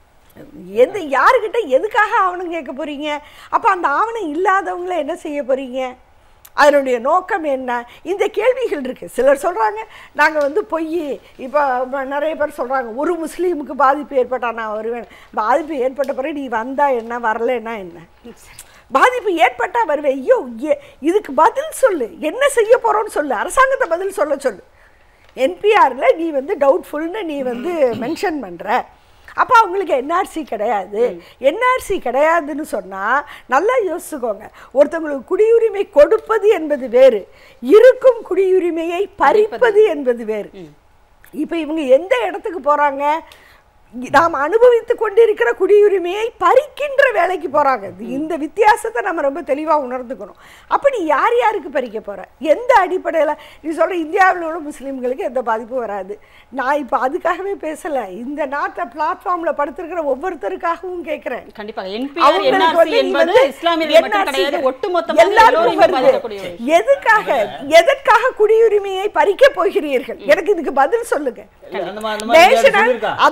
எந்த யாருக்கிட்ட எதுக்காக ஆவணம் கேட்க போறீங்க அப்போ அந்த ஆவணம் இல்லாதவங்கள என்ன செய்ய போறீங்க அதனுடைய நோக்கம் என்ன இந்த கேள்விகள் இருக்கு சிலர் சொல்றாங்க நாங்க வந்து பொய் இப்போ நிறைய பேர் சொல்றாங்க ஒரு முஸ்லீமுக்கு பாதிப்பு ஏற்பட்டா நான் வருவேன் பாதிப்பு ஏற்பட்ட பிறகு நீ வந்தா என்ன வரலைன்னா என்ன பாதிப்பு ஏற்பட்டா வருவேன் ஐயோ ஏ- இதுக்கு பதில் சொல்லு என்ன செய்ய போறோம்னு சொல்லு அரசாங்கத்தை பதில் சொல்ல சொல்லு என்பிஆர்ல நீ வந்து டவுட்ஃபுல்னு நீ வந்து மென்ஷன் பண்ற அப்போ அவங்களுக்கு என்ஆர்சி கிடையாது என்ஆர்சி கிடையாதுன்னு சொன்னால் நல்லா யோசிச்சுக்கோங்க ஒருத்தவங்களுக்கு குடியுரிமை கொடுப்பது என்பது வேறு இருக்கும் குடியுரிமையை பறிப்பது என்பது வேறு இப்போ இவங்க எந்த இடத்துக்கு போகிறாங்க நாம் அனுபவித்து கொண்டிருக்கிற குடியுரிமையை பறிக்கின்ற வேலைக்கு போறாங்க இது- இந்த வித்தியாசத்தை நம்ம ரொம்ப தெளிவா உணர்ந்துக்கணும் அப்ப நீ யார் யாருக்கு பறிக்க போற எந்த அடிப்படையில நீ சொல்ற இந்தியாவில் உள்ள முஸ்லீம்களுக்கு எந்த பாதிப்பும் வராது நான் இப்போ அதுக்காகவே பேசல இந்த நாட்டை பிளாட்ஃபார்ம்ல படுத்திருக்கிற ஒவ்வொருத்தருக்காகவும் கேட்கிறேன் கண்டிப்பாக என்பிஆர் அவங்களுக்கு என்ஆர்சி வந்து நீ என்பது வந்து இஸ்லாமியர்கள் மட்டும் NRC கிடையாது ஒட்டுமொத்தமாக எல்லாருக்கும் எல்லோரையும் வருது. பாதிக்கக்கூடிய ஒரு விஷயம். எதுக்காக எதற்காக குடியுரிமையை பறிக்க போகிறீர்கள் எனக்கு இதுக்கு பதில் சொல்லுங்க இல்ல, அந்த மாதிரி- அந்த மாதிரி National- சொல்லியிருக்கா? அதாவது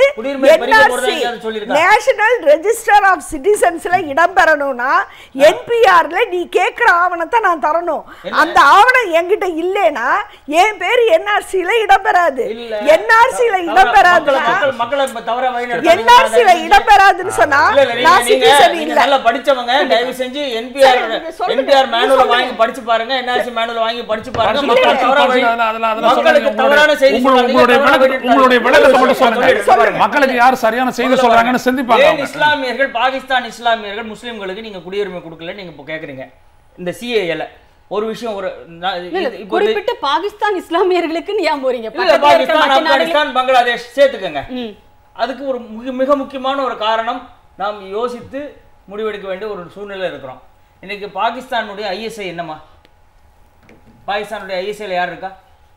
குடியுரிமை பறிக்க போறதா எங்கேயாவது சொல்லியிருக்கா? நேஷனல் ரெஜிஸ்டர் ஆஃப் சிட்டிசன்ஸ்ல இடம்பெறணும்னா என்பிஆர்ல நீ கேக்குற ஆவணத்தை நான் தரணும் அந்த ஆவணம் என்கிட்ட இல்லைன்னா என் பேர் என்ஆர்சில இடம்பெறாது இல்ல. என்ஆர்சில தவறா- இடம்பெறாதுன்னா மக்கள் மக்களை இப்ப தவறா வழிநடத்தாதீங்க. என்ஆர்சில இடம்பெறாதுன்னு சொன்னா இல்ல, இல்ல, நீங்க- நான் நீங்க- சிட்டிசன் நீங்க இல்ல நல்லா படிச்சவங்க தயவு செஞ்சு என்பிஆர் சரி, நீங்க சொல்லுங்க. என்பிஆர் மேனுவல் சொல்லுங்க. வாங்கி படிச்சு பாருங்க என்ஆர்சி மேனுவல் வாங்கி படிச்சு பாருங்க படிச்சு மக்கள் பாருங்க. தவறா வழி- அதெல்லாம் அதெல்லாம் அதெல்லாம் மக்களுக்கு சொல்லுங்க. தவறான செய்தி உங்களுடைய- சொல்லாதீங்க, உங்களுடைய தவறா விளக்க- வழி உங்களுடைய விளக்கத்தை மட்டும் சொல்லுங்க. சொல்லுங்க மக்களுக்கு யார் சரியான செய்தி சொல்றாங்கன்னு சிந்திப்பாங்க ஏன் அவங்க. இஸ்லாமியர்கள் பாகிஸ்தான் இஸ்லாமியர்கள் முஸ்லிம்களுக்கு நீங்க குடியுரிமை கொடுக்கல நீங்க இப்போ கேக்குறீங்க இந்த சிஏஎல ஒரு விஷயம் ஒரு நான் இல்ல, இல்ல, இது- இப்போ இது- குறிப்பிட்டு பாகிஸ்தான் இஸ்லாமியர்களுக்கு ஏன் போறீங்க இல்ல பக்கத்துல இருக்கிற பாகிஸ்தான் மற்ற நாடுகள் ஆப்கானிஸ்தான் பங்களாதேஷ் சேர்த்துக்கங்க ம். அதுக்கு ஒரு மிக மிக முக்கியமான ஒரு காரணம் நாம் யோசித்து முடிவெடுக்க வேண்டிய ஒரு சூழ்நிலை இருக்கிறோம் இன்னைக்கு பாகிஸ்தானுடைய ஐஎஸ்ஐ என்னம்மா பாகிஸ்தானுடைய ஐஎஸ்ஐல யார் இருக்கா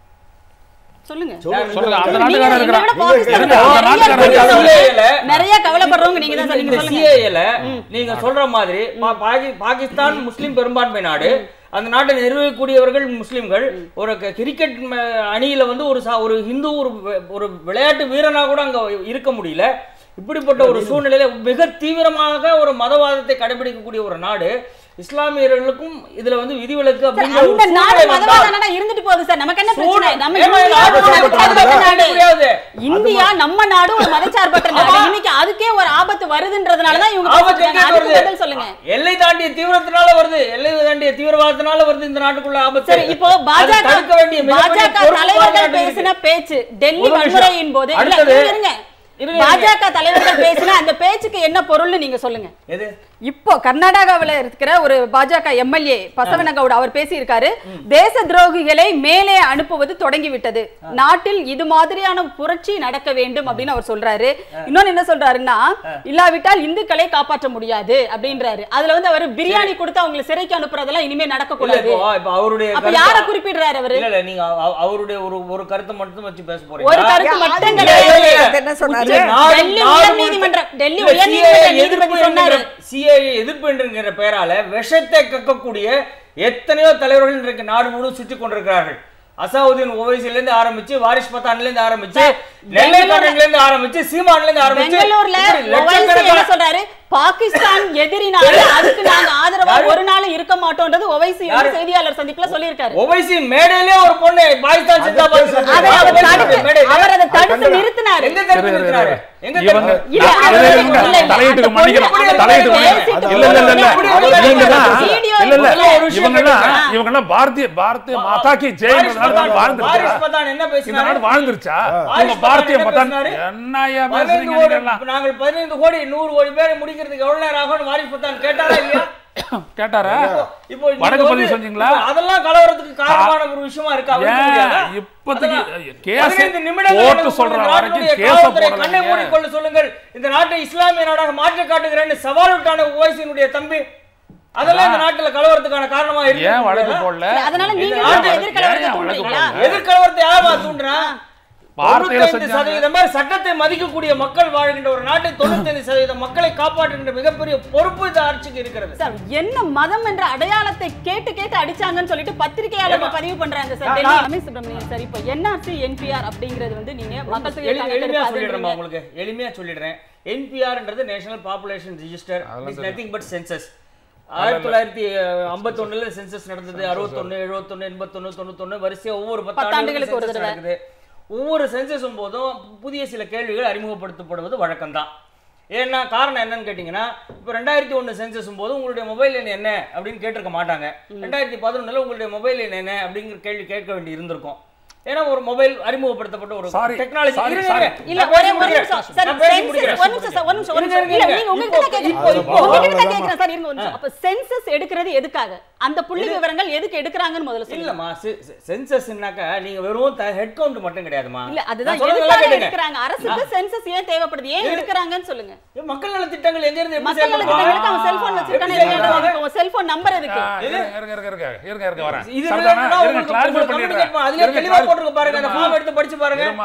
சொல்லுங்க சொல்லுங்க அந்த நீங்க- நாட்டுக்காரர் நீங்க இருக்கிறான் விட பாகிஸ்தான் இருங்க, அந்த நிறைய நாட்டுக்காரர் இருக்கு. இருக்கான். நிறைய கவலைப்படுறவங்க நீங்க தான் சொல்லுங்க இந்த சொல்லுங்க சிஏஏல நீங்க சொல்ற மாதிரி பா- பாகி- பாகிஸ்தான் முஸ்லிம் பெரும்பான்மை நாடு அந்த நாட்டை நிர்வகிக்கக்கூடியவர்கள் முஸ்லிம்கள் ஒரு க- கிரிக்கெட் ம- அணியில வந்து ஒரு சா- ஒரு ஹிந்து ஒரு வி- ஒரு விளையாட்டு வீரனா கூட அங்க இருக்க முடியல இப்படிப்பட்ட ஒரு சூழ்நிலையில மிக தீவிரமாக ஒரு மதவாதத்தை கடைபிடிக்கக்கூடிய ஒரு நாடு இஸ்லாமியர்களுக்கும் இதுல வந்து விதிவிலக்கு அப்படிங்கிற ஒரு அந்த நாடு சூழ்நிலை வந்தா- மதவாத நாடா இருந்துட்டு போகுது சார் நமக்கு என்ன பிரச்சனை சூழல் நம்ம ஏமா இந்தியா நாடு ஒரு மதச்சார்பற்ற சொல்றது நாடு. முடியாது. இந்தியா நம்ம நாடு ஒரு மதச்சார்பற்ற நாடு இன்னைக்கு அதுக்கே ஒரு ஆபத்து வருதுன்றதுனாலதான் இவங்க ஆபத்து பேசிட்டு எங்க இருக்காங்க. அதுக்கு வருது? பதில் சொல்லுங்க எல்லை தாண்டிய தீவிரத்தினால வருது எல்லை தாண்டிய தீவிரவாதத்தினால வருது இந்த நாட்டுக்குள்ள ஆபத்து சரி இப்போ அதை பாஜக தடுக்க வேண்டிய மிகப்பெரிய பாஜக பொறுப்பு தலைவர்கள் பாராட்டுகிறது. பேசின பேச்சு டெல்லி ஒரு நிமிஷம். வன்முறையின் போது இல்ல, அடுத்தது. இருங்க, இருங்க. இருங்க, பாஜக தலைவர்கள் பேசின அந்த பேச்சுக்கு என்ன பொருள்னு நீங்க சொல்லுங்க எது இப்போ கர்நாடகாவில் இருக்கிற ஒரு பாஜக எம்எல்ஏ பசவனகவுட் அவர் பேசியிருக்காரு தேச துரோகிகளை மேலே அனுப்புவது தொடங்கிவிட்டது நாட்டில் இது மாதிரியான புரட்சி நடக்க வேண்டும் அப்படின்னு அவர் சொல்றாரு இன்னொன்னு என்ன சொல்றாருன்னா இல்லாவிட்டால் இந்துக்களை காப்பாற்ற முடியாது அப்படின்றாரு அதுல வந்து அவர் பிரியாணி கொடுத்து அவங்களை சிறைக்கு அனுப்புறதெல்லாம் இனிமே நடக்க இல்ல கூடாது இப்போ இப்ப அவருடைய அப்ப கருத்து- யார குறிப்பிடுறாரு அவரு இல்ல இல்ல நீங்க அவ- அவருடைய ஒரு ஒரு கருத்தை மட்டும் வச்சு பேச ஒரு போறீங்க கருத்து மட்டும் இல்ல, கிடையாது இல்ல, இல்ல, என்ன சொன்னாரு? இல்ல, நாடு- டெல்லி நாடு உயர் முழுக்க- நீதிமன்றம், டெல்லி இல்ல, உயர் CAA நீதிமன்ற எதிர்ப்பு நீதிபதி சொன்னாரு. என்கிற- CAA எதிர்ப்பு என்கிற பெயரால விஷத்தை கக்கக்கூடிய எத்தனையோ தலைவர்கள் இன்றைக்கு நாடு முழு சுற்றி கொண்டிருக்கிறார்கள் அசாவுதீன் ஓவைசில இருந்து ஆரம்பிச்சு வாரிஸ் பத்தான்ல இருந்து ஆரம்பிச்சு நெல்லை கண்ணன்ல இருந்து ஆரம்பிச்சு சீமான்ல இருந்து ஆரம்பிச்சு பெங்களூர்ல இப்படி ஒவைசி என்ன லட்சக்கணக்கான சொல்றாரு பாகிஸ்தான் எதிரினால அதுக்கு நாங்க ஆதரவா யாரு? ஒரு நாள் இருக்க மாட்டோம்ன்றது ஒவைசி வந்து யாரு? செய்தியாளர் சந்திப்புல சொல்லியிருக்காரு ஓவைசி மேடையிலே ஒரு பொண்ணு பாகிஸ்தான் சிந்தாபாத் சொல்றாரு. அதை அவர் மேடையில. தடுத்து அவர் அதை தடுத்து நிறுத்தினாரு எங்க தடுத்து நிறுத்தினாரு? எங்க இவங்க தடுத்து- இல்ல, நான் அது இல்ல, இல்ல, இல்ல, இல்ல, இல்ல. தலையிட்டுக்கு அந்த மன்னிக்கணும் பொண்ணு தலையிட்டுக்கு பேசிட்டு மன்னிக்கணும். போகுது. இல்ல இல்ல இல்ல அப்படி இல்ல ஒரு இவங்க தான் வீடியோ இல்ல இல்ல இல்ல, ஒரு விஷயம் இவங்கெல்லாம் கேளுங்க. இவங்கெல்லாம் பாரதிய பாரதிய மாதா கி ஜெய் வாரிஸ் பத்தான் வாழ்ந்துருச்சா வாரிஸ் பத்தான் என்ன இந்த பேசினாரு நாடு வாழ்ந்துருச்சா வாரிஸ் இவங்க பத்தான் பாரதிய என்ன பத்தான் பேசினாரு? என்னையா பதினைந்து பேசுறீங்க கோடி நீங்க எல்லாம் நாங்கள் பதினைந்து கோடி நூறு கோடி பேரை முடிக்கிறதுக்கு எவ்வளவு நேரம் ஆகும்னு வாரிஸ் பத்தான் கேட்டாரா இல்லையா கேட்டாரா இப்போ நீங்க வடக்கு வந்து- பதிவு செஞ்சீங்களா? இப்போ அதெல்லாம் கலவரத்துக்கு காரணமான ஒரு விஷயமா இருக்கா அவருக்கு தெரியாதா? ஏன் இப்போதைக்கு அதெல்லாம் கேஸ் பதினைந்து நிமிடங்கள் போட்டு எனக்கு சொல்ற இந்த வரைக்கும் நாட்டினுடைய கேஸ காவல்துறை கண்ணை போடல மூடிக்கொள்ள சொல்லுங்கள் இந்த நாட்டை இஸ்லாமிய நாடாக மாற்றி காட்டுகிறேன்னு சவால் விட்டான ஓய்சினுடைய தம்பி அதெல்லாம் இந்த நாட்டுல கலவரத்துக்கான காரணமா இருக்கு ஏன் வழக்கு போடல அதனால நீங்க இந்த வந்து நாட்டை- எதிர்கலவரத்தை ஏன் வழக்கு தூண்டுறீங்களா போடல? எதிர்கலவரத்தை யாரா தூண்டுறா வார்த்தையில தொண்ணூத்தைந்து செஞ்சாங்க. சதவீதம் பேர் சட்டத்தை மதிக்கக்கூடிய மக்கள் வாழ்கின்ற ஒரு நாட்டை தொண்ணூத்தைந்து சதவீதம் மக்களை காப்பாற்றுகின்ற மிகப்பெரிய பொறுப்பு இந்த ஆட்சிக்கு இருக்கிறது சார் என்ன மதம் என்ற அடையாளத்தை கேட்டு கேட்டு அடிச்சாங்கன்னு சொல்லிட்டு பத்திரிகையாளர்கள் ஏமா? பதிவு பண்றாங்க சார் நான்- டெல்லி நான்- ரமேஷ் சுப்ரமணியன் சார் இப்போ என்ஆர்சி என்பிஆர் அப்படிங்கிறது வந்து நீங்க மக்கள் தொகை எளி- எளிமையா கணக்கெடுப்பு சொல்லிடுறேன் அதுன்றீங்க. உங்களுக்கு எளிமையா சொல்லிடுறேன் என்பிஆர்ன்றது national population register is nothing but census ஆயிரத்தி தொள்ளாயிரத்தி ஐம்பத்தொன்னுல சென்சஸ் நடந்தது அறுபத்தொன்னு எழுபத்தொன்னு எண்பத்தொன்னு தொண்ணூத்தொன்னு வரிசையா ஒவ்வொரு பத்தாண்டுகளுக்கு பத்தாண்டுகளுக்கு ஒரு ஒரு தடவை. நடக்குது ஒவ்வொரு சென்சஸும் போதும் புதிய சில கேள்விகள் அறிமுகப்படுத்தப்படுவது வழக்கம்தான் ஏன்னா காரணம் என்னன்னு கேட்டிங்கன்னா இப்போ ரெண்டாயிரத்தி ஒன்று சென்சஸும் போது உங்களுடைய மொபைல் எண் என்ன அப்படின்னு கேட்டிருக்க மாட்டாங்க ரெண்டாயிரத்தி பதினொன்றில் உங்களுடைய மொபைல் எண் என்ன அப்படிங்கிற கேள்வி கேட்க வேண்டி இருந்திருக்கும் ஏன்னா ஒரு மொபைல் அறிமுகப்படுத்தப்பட்ட ஒரு Sorry. டெக்னாலஜி Sorry, இருங்க sorry. இருங்க. இல்ல நான் ஒரே பேசி ஒரு முடிக்கிறேன். நிமிஷம் சார் நான் பேசி சென்சஸ் முடிக்கிறேன். ஒரு நிமிஷம் சார் ஒரு நிமிஷம் ஒரு இருங்க, நிமிஷம் இருங்க, இல்ல இருங்க. நீங்க உங்ககிட்ட தான் இப்போ- கேக்குறேன் இப்போ- இப்போ- உங்ககிட்ட தான் கேக்குறேன் சார் இருங்க ஒரு நிமிஷம் அப்ப சென்சஸ் எடுக்கிறது எதுக்காக அந்த புள்ளி விவரங்கள் எதுக்கு எடுக்கறாங்கன்னு முதல்ல சொல்லுங்க இல்லம்மா சென்சஸ்னாக்கா நீங்க வெறும் ஹெட் கவுண்ட் மட்டும் கிடையாதுமா இல்ல அதுதான் நான் சொல்றது நல்லா எதுக்காக கேட்டுங்க. எடுக்கறாங்க அரசுக்கு சென்சஸ் ஏன் தேவைப்படுது ஏன் எடுக்கறாங்கன்னு சொல்லுங்க ஏன் மக்கள் நல திட்டங்கள் எங்க இருந்து எப்படி மக்கள் செயல்படுமா? நலத்திட்டங்களுக்கு அவன் செல்போன் வச்சிருக்கானே எப்படி செயல்படுமா? உங்க செல்போன் நம்பர் எதுக்கு ஆ, இருங்க, இருங்க, இருங்க, இருங்க, இருங்க, இருங்க, வரேன். இது சரிதானா? வேணும்னா இருங்க, உங்களுக்கு clarify உங்களுக்கு பண்ணிடுறேன். communicate பண்ண- அதுலயே இருங்க, தெளிவா clarify- போட்டிருக்கு பாருங்க அந்த இருமா. ஃபார்ம் எடுத்து படிச்சு பாருங்க இருமா.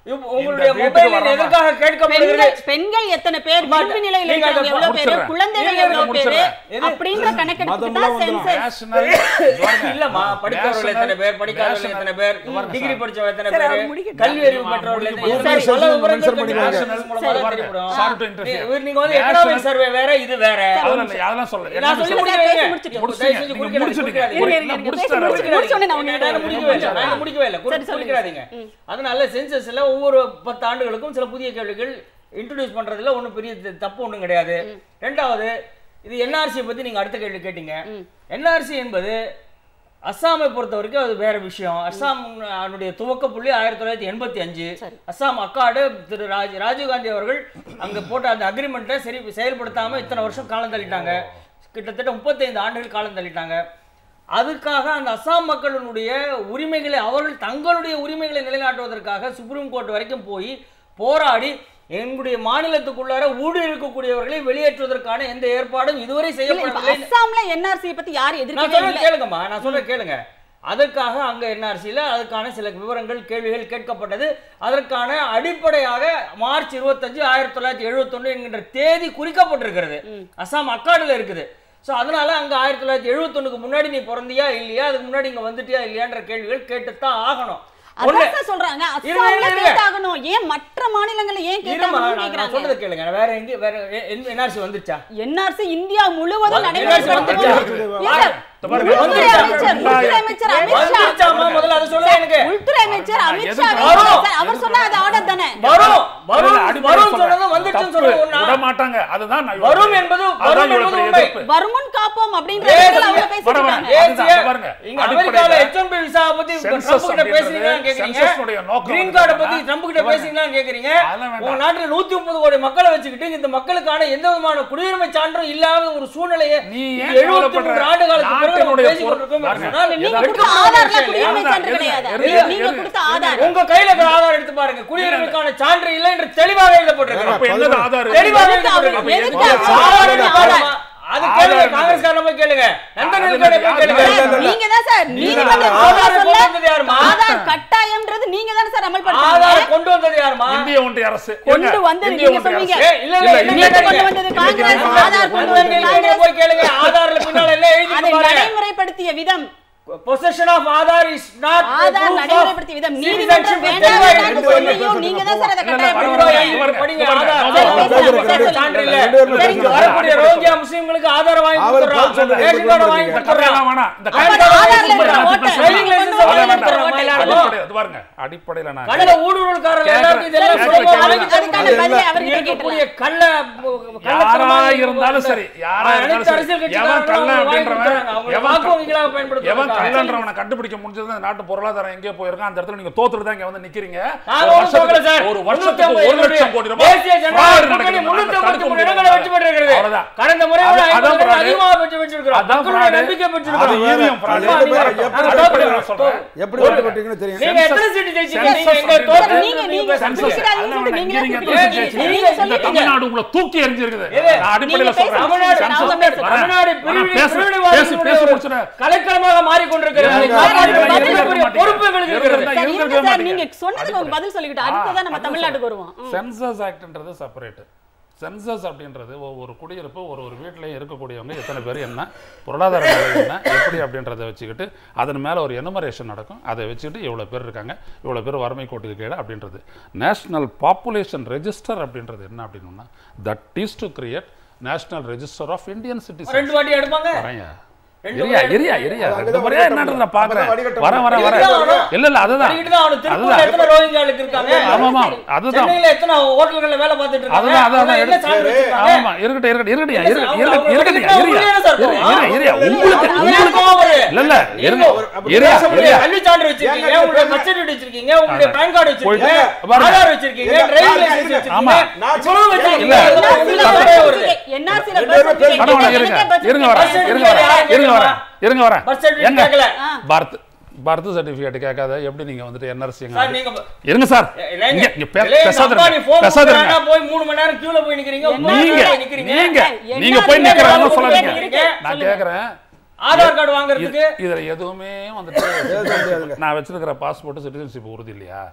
இப்ப உங்களுடைய இந்த வீட்டுக்கு மொபைலில் வராம- எதற்காக கேட்கப்படுகிறது பெண்கள் பெண்கள் எத்தனை பேர் விளிம்பு நிலையில நீங்க அதை இருக்காங்க எவ்வளவு பேரு முடிச்சிடுறேன். குழந்தைகள் நீங்க எவ்வளவு பேரு முடிச்சிடுறேன். அப்படின்ற கணக்கெடுப்பு மதம்லாம் தான் வந்துரும். சென்சஸ் நேஷனல் இல்லம்மா படித்தவர்கள் எத்தனை பேர் படிக்காதவர்கள் எத்தனை பேர் டிகிரி படிச்சவங்க எத்தனை பேர் கல்வி அறிவு பெற்றவர்கள் எத்தனை பேர் சரி, பல சரி, விவரங்கள் மென்ஷன் பண்ணிடுவாங்க. நேஷனல் மூலமா தான் தெரியப்படும். Sorry to interfere. நீ- நீங்க வந்து எக்கனாமிக் சர்வே வேற இது வேற அதெல்லாம் இல்லை, அதெல்லாம் சொல்லல. நான் சொல்லி economic முடிக்கிறேன். முடிக்கிறேன். முடிச்சிட்டு. முடிச்சிட்டீங்க. தயவு செஞ்சு நீங்க குறுக்கிடாதீங்க, முடிச்சிட்டீங்க. குறுக்கிடாதீங்க. இருங்க, இருங்க, இருங்க. முடிச்சிட்டாரு பேசி அவரு. முடிச்ச உடனே நான் ஒண்ணு நான் முடிக்கவே இல்லை நான் முடிக்கவே இல்லை குறு- சரி, சொல்லுங்க. குறுக்கிடாதீங்க அதனால சென்சஸ்ல ஒவ்வொரு பத்து ஆண்டுகளுக்கும் சில புதிய கேள்விகள் இன்ட்ரோடியூஸ் பண்றதுல ஒண்ணும் பெரிய த- தப்பு ஒண்ணும் கிடையாது ரெண்டாவது இது என்ஆர்சி பத்தி நீங்க அடுத்த கேள்வி கேட்டீங்க என்ஆர்சி என்பது அஸ்ஸாமை பொறுத்த வரைக்கும் அது வேற விஷயம் அஸ்ஸாம் அதனுடைய துவக்க புள்ளி ஆயிரத்தி தொள்ளாயிரத்தி எண்பத்தி அஞ்சு அஸ்ஸாம் அக்காடு திரு ராஜ் ராஜீவ்காந்தி அவர்கள் அங்க போட்ட அந்த அக்ரிமெண்ட்டை சரி செயல்படுத்தாம இத்தனை வருஷம் காலம் தள்ளிட்டாங்க கிட்டத்தட்ட முப்பத்தைந்து ஆண்டுகள் காலம் தள்ளிட்டாங்க அதுக்காக அந்த அஸ்ஸாம் மக்களினுடைய உரிமைகளை அவர்கள் தங்களுடைய உரிமைகளை நிலைநாட்டுவதற்காக சுப்ரீம் கோர்ட் வரைக்கும் போய் போராடி எங்களுடைய மாநிலத்துக்குள்ளார ஊடுருவி இருக்கக்கூடியவர்களை வெளியேற்றுவதற்கான எந்த ஏற்பாடும் இதுவரை இல்ல, இப்ப செய்யப்படவில்லை அஸ்ஸாம்ல NRC பத்தி யாரும் நான் எதிர்க்கவே சொல்றது இல்லை கேளுங்கம்மா நான் சொல்றது கேளுங்க அதற்காக அங்க என்ஆர்சியில் அதுக்கான சில விவரங்கள் கேள்விகள் கேட்கப்பட்டது அதற்கான அடிப்படையாக மார்ச் இருபத்தஞ்சு ஆயிரத்தி தொள்ளாயிரத்தி எழுபத்தொன்னு என்கின்ற தேதி குறிக்கப்பட்டிருக்கிறது அஸ்ஸாம் அக்காடுல இருக்குது ஸோ அதனால அங்க ஆயிரத்தி தொள்ளாயிரத்தி எழுபத்தொன்னுக்கு முன்னாடி நீ பிறந்தியா இல்லையா அதுக்கு முன்னாடி இங்க வந்துட்டியா இல்லையான்ற கேள்விகள் கேட்டுத்தான் ஆகணும் ஒண்ணு அதான் சார் சொல்றாங்க இருங்க, அஸ்ஸாம்ல இருங்க. கேட்டாகணும் ஏன் மற்ற மாநிலங்கள்ல ஏன் இருமா கேட்டாங்கன்னு நான் நான் கேக்குறாங்க சொல்றது கேளுங்க வேற எங்க வேற என்ஆர்சி வந்துச்சா என்ஆர்சி இந்தியா முழுவதும் வந்து- நடைமுறைப்படுத்தணும் NRC இல்ல, இந்த பாருங்க, உள்துறை அமைச்சர் உள்துறை அமைச்சர் அமித்ஷா வந்துருச்சாமா முதல்ல அதை சொல்ல எனக்கு உள்துறை அமைச்சர் அமித்ஷா எதுக்கு வரும்? சார், அவர் சொன்னா அது ஆர்டர் தானே வரும் வரும் இல்ல, அடிப்படை வரும் சொல்றேன். சொன்னதும் வந்துருச்சுன்னு தப்பு. சொல்றது ஒண்ணா விட மாட்டாங்க அதுதான் நான் வரும் இவ்வளவு- என்பது அதுதான் வரும் இவ்வளவு என்பது பெரிய உண்மை. எதிர்ப்பு. வருமுன் காப்போம் அப்படின்ற ஏய், இடத்துல அவங்க வர, பேசிட்டு வர. இருக்காங்க தேசிய அதுதான், பாருங்க. இங்க அடிப்படையில அமெரிக்கால H1B விசா பத்தி census ட்ரம்ப் கிட்ட அப்படின்றது பேசுனீங்களான்னு கேக்குறீங்க census-உடைய நோக்கம் கிரீன் கார்டை பத்தி என்னன்னா, ட்ரம்ப் கிட்ட இவங்க- பேசுனீங்களான்னு கேக்குறீங்க அதெல்லாம் வேண்டாம். உங்க நாட்டுல நூத்தி முப்பது கோடி மக்களை வச்சுக்கிட்டு இந்த மக்களுக்கான எந்த விதமான குடியுரிமை சான்றும் இல்லாத ஒரு சூழ்நிலையை நீ ஏன் எழுபத்தி மூன்று கவலைப்படுற? ஆண்டு காலத்துக்கு பிறகு நம்ம நாட்டினுடைய பேசிக் கொண்டிருக்கோம் பாருங்க. என்று சொன்னால் நீங்க ஏதாவது கொடுத்த வெட்கமான ஆதார்ல விஷயம் இல்லையா? குடியுரிமை சான்று இருங்க, கிடையாது இருங்க, அது நீங்க இருங்க. கொடுத்த ஆதார் உங்க கையில இருக்கிற ஆதார் எடுத்து பாருங்க குடியுரிமைக்கான சான்று இல்லை என்று தெளிவாக எழுதப்பட்டிருக்கு அப்ப என்னது ஆதாரம் தெளிவாக எதுக்கு அவர்- எழுதப்பட்டிருக்கு. எதுக்கு அப்ப அவர் ஆதார் ஆதார் ஆதாரமா? அது கேளுங்க ஆதார் காங்கிரஸ்காரன போய் கேளுங்க நந்தன் அது நிலக்கடை போய் யாரு- கேளுங்க இல்ல, இல்ல, இல்ல. நீங்க தான் சார் நீங்க நீதிமன்ற தான் ஆதார் சொல்ல கொண்டு வந்தது யாரும்மா? ஆதார் கட்டாயம்ன்றது நீங்க தானே சார் ஆதார் அமல்படுத்துறீங்க கொண்டு வந்தது யாருமா இந்திய ஒன்றிய அரசு கொண்டு ஏங்க, வந்தது இந்திய நீங்க ஒன்றிய சொன்னீங்க. அரசு. ஏய், இல்ல, இல்ல, இல்ல, இல்ல, இன்னைக்கு இல்ல, கொண்டு இல்ல. வந்தது இன்னைக்கு காங்கிரஸ் வந்து ஆதார் கொண்டு நந்தன் வந்தது நிலக்கடை காங்கிரஸ் போய் கேளுங்க ஆதார்ல பின்னால எல்லாம் எழுதி அதை பாருங்க நடைமுறைப்படுத்திய விதம் possession of Aadhaar is not Aadhaar proof of நடைமுறைப்படுத்திய விதம் citizenship நீதிமன்றம் தெளிவா வேண்டாம் எடுத்து வேண்டாம்னு சொல்லுங்க. சொல்லியும் நீங்க தான் சார் அதை இல்ல, இல்ல, வர, கட்டாயப்படுத்துறீங்க வர, ஐந்து பாருங்க, படிங்க, பாருங்க, ஆதார். ஆதார். ஆதார் பேசுங்க, போடுறது பேசுங்க. சான்று இல்ல. ரெண்டு பேரும் சரி, இங்க பேசுங்க. வரக்கூடிய ரோஹிங்கியா முஸ்லிம்களுக்கு ஆதார் வாங்கி அவர் கொடுத்துறோம். பதில் சொல்றது ரேஷன் கார்டு வாங்கி இந்த இந்த கதையெல்லாம் கொடுத்துறோம். வேணாம். இந்த அப்ப கதையெல்லாம் ஆதார்ல சும்மா இருக்கிற யாரும் ஓட்டை பேசுறது driving இல்ல. license அதெல்லாம் வாங்கி வேண்டாம். கொடுத்துறோம், மயிலாடுதுறை. அடிப்படை- இது பாருங்க, அடிப்படையில நான் கடலை ஊடுருவல்காரர்கள் எல்லாருக்கும் இதெல்லாம் கேட்கறேன், சுலபமா கேட்கறேன். வாங்கி அதுக்கான தரணும். பதிலை இங்க அவர்கிட்ட இருக்கக்கூடிய கேட்கலாம் கள்ள யாரா இருந்தாலும் சரி யாரா இருந்தாலும் சரி அரசியல் எவன் கள்ள அப்படின்றவன் அவங்க எவன் வாக்கு வங்கிகளாக எவன் பயன்படுத்துறாங்க கள்ளன்றவனை கண்டுபிடிக்க முடிஞ்சது இந்த நாட்டு பொருளாதாரம் எங்கே போயிருக்கான் அந்த இடத்துல நீங்க தோத்துட்டு தான் இங்க வந்து நிக்கிறீங்க நாங்க ஒரு ஒண்ணும் தோக்கல சார். வருஷத்துக்கு ஒரு வருஷத்துக்கு முன்னூத்தி ஒரு லட்சம் கோடி ரூபாய் தேசிய ஜனநாயக fraud கூட்டணி நடக்குது. முன்னூத்தி அதை ஐம்பத்தி தடுக்க மூணு இடங்களை வெற்றி பெற்றிருக்கிறது. அவ்வளவுதான். கடந்த முறை விட அது- ஐம்பது அதான் இடங்கள் fraud. அதிகமாக வெற்றி பெற்றிருக்கிறோம். அதான் மக்களுடைய fraud. நம்பிக்கை அது பெற்றிருக்கிறோம். EVM fraud. அது எப்படி- நான் எப்படி அடிப்படையில தோத்து- சொல்றேன். எப்படி ஒரு- வெட்டுப்பட்டீங்கன்னு தெரியும் நீங்க எத்தனை சீட்டு ஜெயிச்சீங்க? Census நீங்க எங்க அப்படின்றது- தோத்து- நீங்க- நீங்க Census. குறிப்பிடாதீங்கன்னு அதெல்லாம் நீங்க நீங்க தான் எத்தனை குறிப்பிட்டீங்க. ஜெயிச்சீங்க? நீங்க இந்த சொல்லிட்டீங்க. தமிழ்நாடு உங்களை தூக்கி எறிஞ்சிருக்குது ஏது? நான் அடிப்படையில நீங்க சொல்றேன் தமிழ்நாடு பேசுங்க, Census. நாம பேசுறோம். வரேன். தமிழ்நாடு வரேன். பிரிவினை- பேசு. பேசி பிரிவினைவாதிகளுடைய பேசி ஒரு முடிச்சுறேன். கலைக்களமாக மாறிக்கொண்டிருக்கிறது ஏங்க, காப்பாற்றி ஏங்க, பாதுகாக்கக்கூடிய ஏங்க, பொறுப்பு எங்களுக்கு இருக்கிறது ஏங்க, சார், இருந்திருக்கவே இருங்க சார், மாட்டீங்க. நீங்க சொன்னதுக்கு ஒரு பதில் சொல்லிக்கிட்டு அடுத்ததான் நம்ம தமிழ்நாட்டுக்கு வருவோம் ம். சென்சஸ் ஆக்ட்ன்றது செப்பரேட் சென்சஸ் அப்படின்றது ஒவ்வொரு குடியிருப்பு ஒரு ஒரு வீட்லயும் இருக்கக்கூடியவங்க எத்தனை பேர் என்ன பொருளாதார நிலை என்ன எப்படி அப்படின்றத வச்சுக்கிட்டு அதன் மேலே ஒரு எனுமரேஷன் நடக்கும் அதை வச்சுக்கிட்டு இவ்வளோ பேர் இருக்காங்க இவ்வளோ பேர் வறுமை கோட்டுக்கு கீழே அப்படின்றது நேஷனல் பாப்புலேஷன் ரெஜிஸ்டர் அப்படின்றது என்ன அப்படின்னா that is to create national register of Indian citizen ரெண்டு வாட்டி எடுப்பாங்க வரேன் ரெண்டு எரியா முறை எரியா எரியா அது ரெண்டு அங்கதான் முறையா வடிகட்ட என்னன்றது நான் முடியும். பார்க்குறேன் அங்கதான் வடிகட்ட வரேன் வரேன் முடியும். வரேன் இதுதான் இல்ல இல்ல அதுதான் பண்ணிக்கிட்டு தான் அவனு திருப்பூர்ல அதுதான். எத்தனை ரோஹிங்காளுக்கு இருக்காங்க ஆமாமா அதுதான் சென்னையில எத்தனை ஹோட்டல்கள்ல வேலை பார்த்துட்டு இருக்காங்க அதுதான் அதான் அவங்க என்ன எடுத்து- சான்று வச்சிருக்காங்க? ஆமா இருக்கட்டும் இருக்கட்டும் இருக்கட்டும் இல்ல இருக்கட்டும் சார், இருக்கட்டும் அவங்க இருக்கட்டும் அவங்க இருங்க அவங்க சார் இருங்க போவோம். இருங்க உங்களுக்கு அவங்க உங்களுக்கு கோவம் வருது. இல்ல இல்ல இருங்க அப்ப இருங்க பேச இருங்க கல்வி சான்று வச்சிருக்கீங்க ஏங்க, உங்களுடைய ஏங்க. பர்த் சர்டிஃபிகேட் வச்சிருக்கீங்க உங்களுடைய அதான். பேன் கார்டு வச்சிருக்கீங்க போயிட்டு- பாருங்க. ஆதார் வச்சிருக்கீங்க இல்ல, டிரைவிங் பாருங்க, லைசென்ஸ் இருங்க. ஆமா. வச்சிருக்கீங்க நான் இவ்வளவு வச்சிருக்கீங்க இல்ல. அதெல்லாம் உங்களுக்கு அப்படியே வருது NRC ல ரெண்டு birth பேரும் certificate கடவுளே கேட்க, இருங்க birth இருங்க certificate வரேன் கேட்க. இருங்க வரேன் இருங்க வரேன் இருங்க வரேன் பர்த் சர்டிஃபிகேட் எங்க கேட்கல பர்த் பர்த் சர்டிஃபிகேட் கேட்காத எப்படி நீங்க வந்துட்டு என்ஆர்சி சார் நீங்க இருங்க சார் இல்லைங்க. இங்க இங்க பே- இல்லைங்க, பேசாத அப்பா, நீ இருங்க. phone பேசாத கொடுக்குறான்னா இருங்க போய் மூணு மணி நேரம் queueல போய் நிக்கிறீங்க ஒன்பது மணி நீங்க நேரம் நிக்கிறீங்க நீங்க என்ன நீங்க போய் என்ன நிக்கிறவங்க உங்களுக்கு சொல்லாதீங்க இருக்கு? நான் சொல்லுங்க. கேக்குறேன் ஆதார் கார்டு வாங்குறதுக்கு இது- இதுல எதுவுமே வந்துட்டு நான் வச்சிருக்கிற பாஸ்போர்ட் சிட்டிசன்ஷிப் உறுதி இல்லையா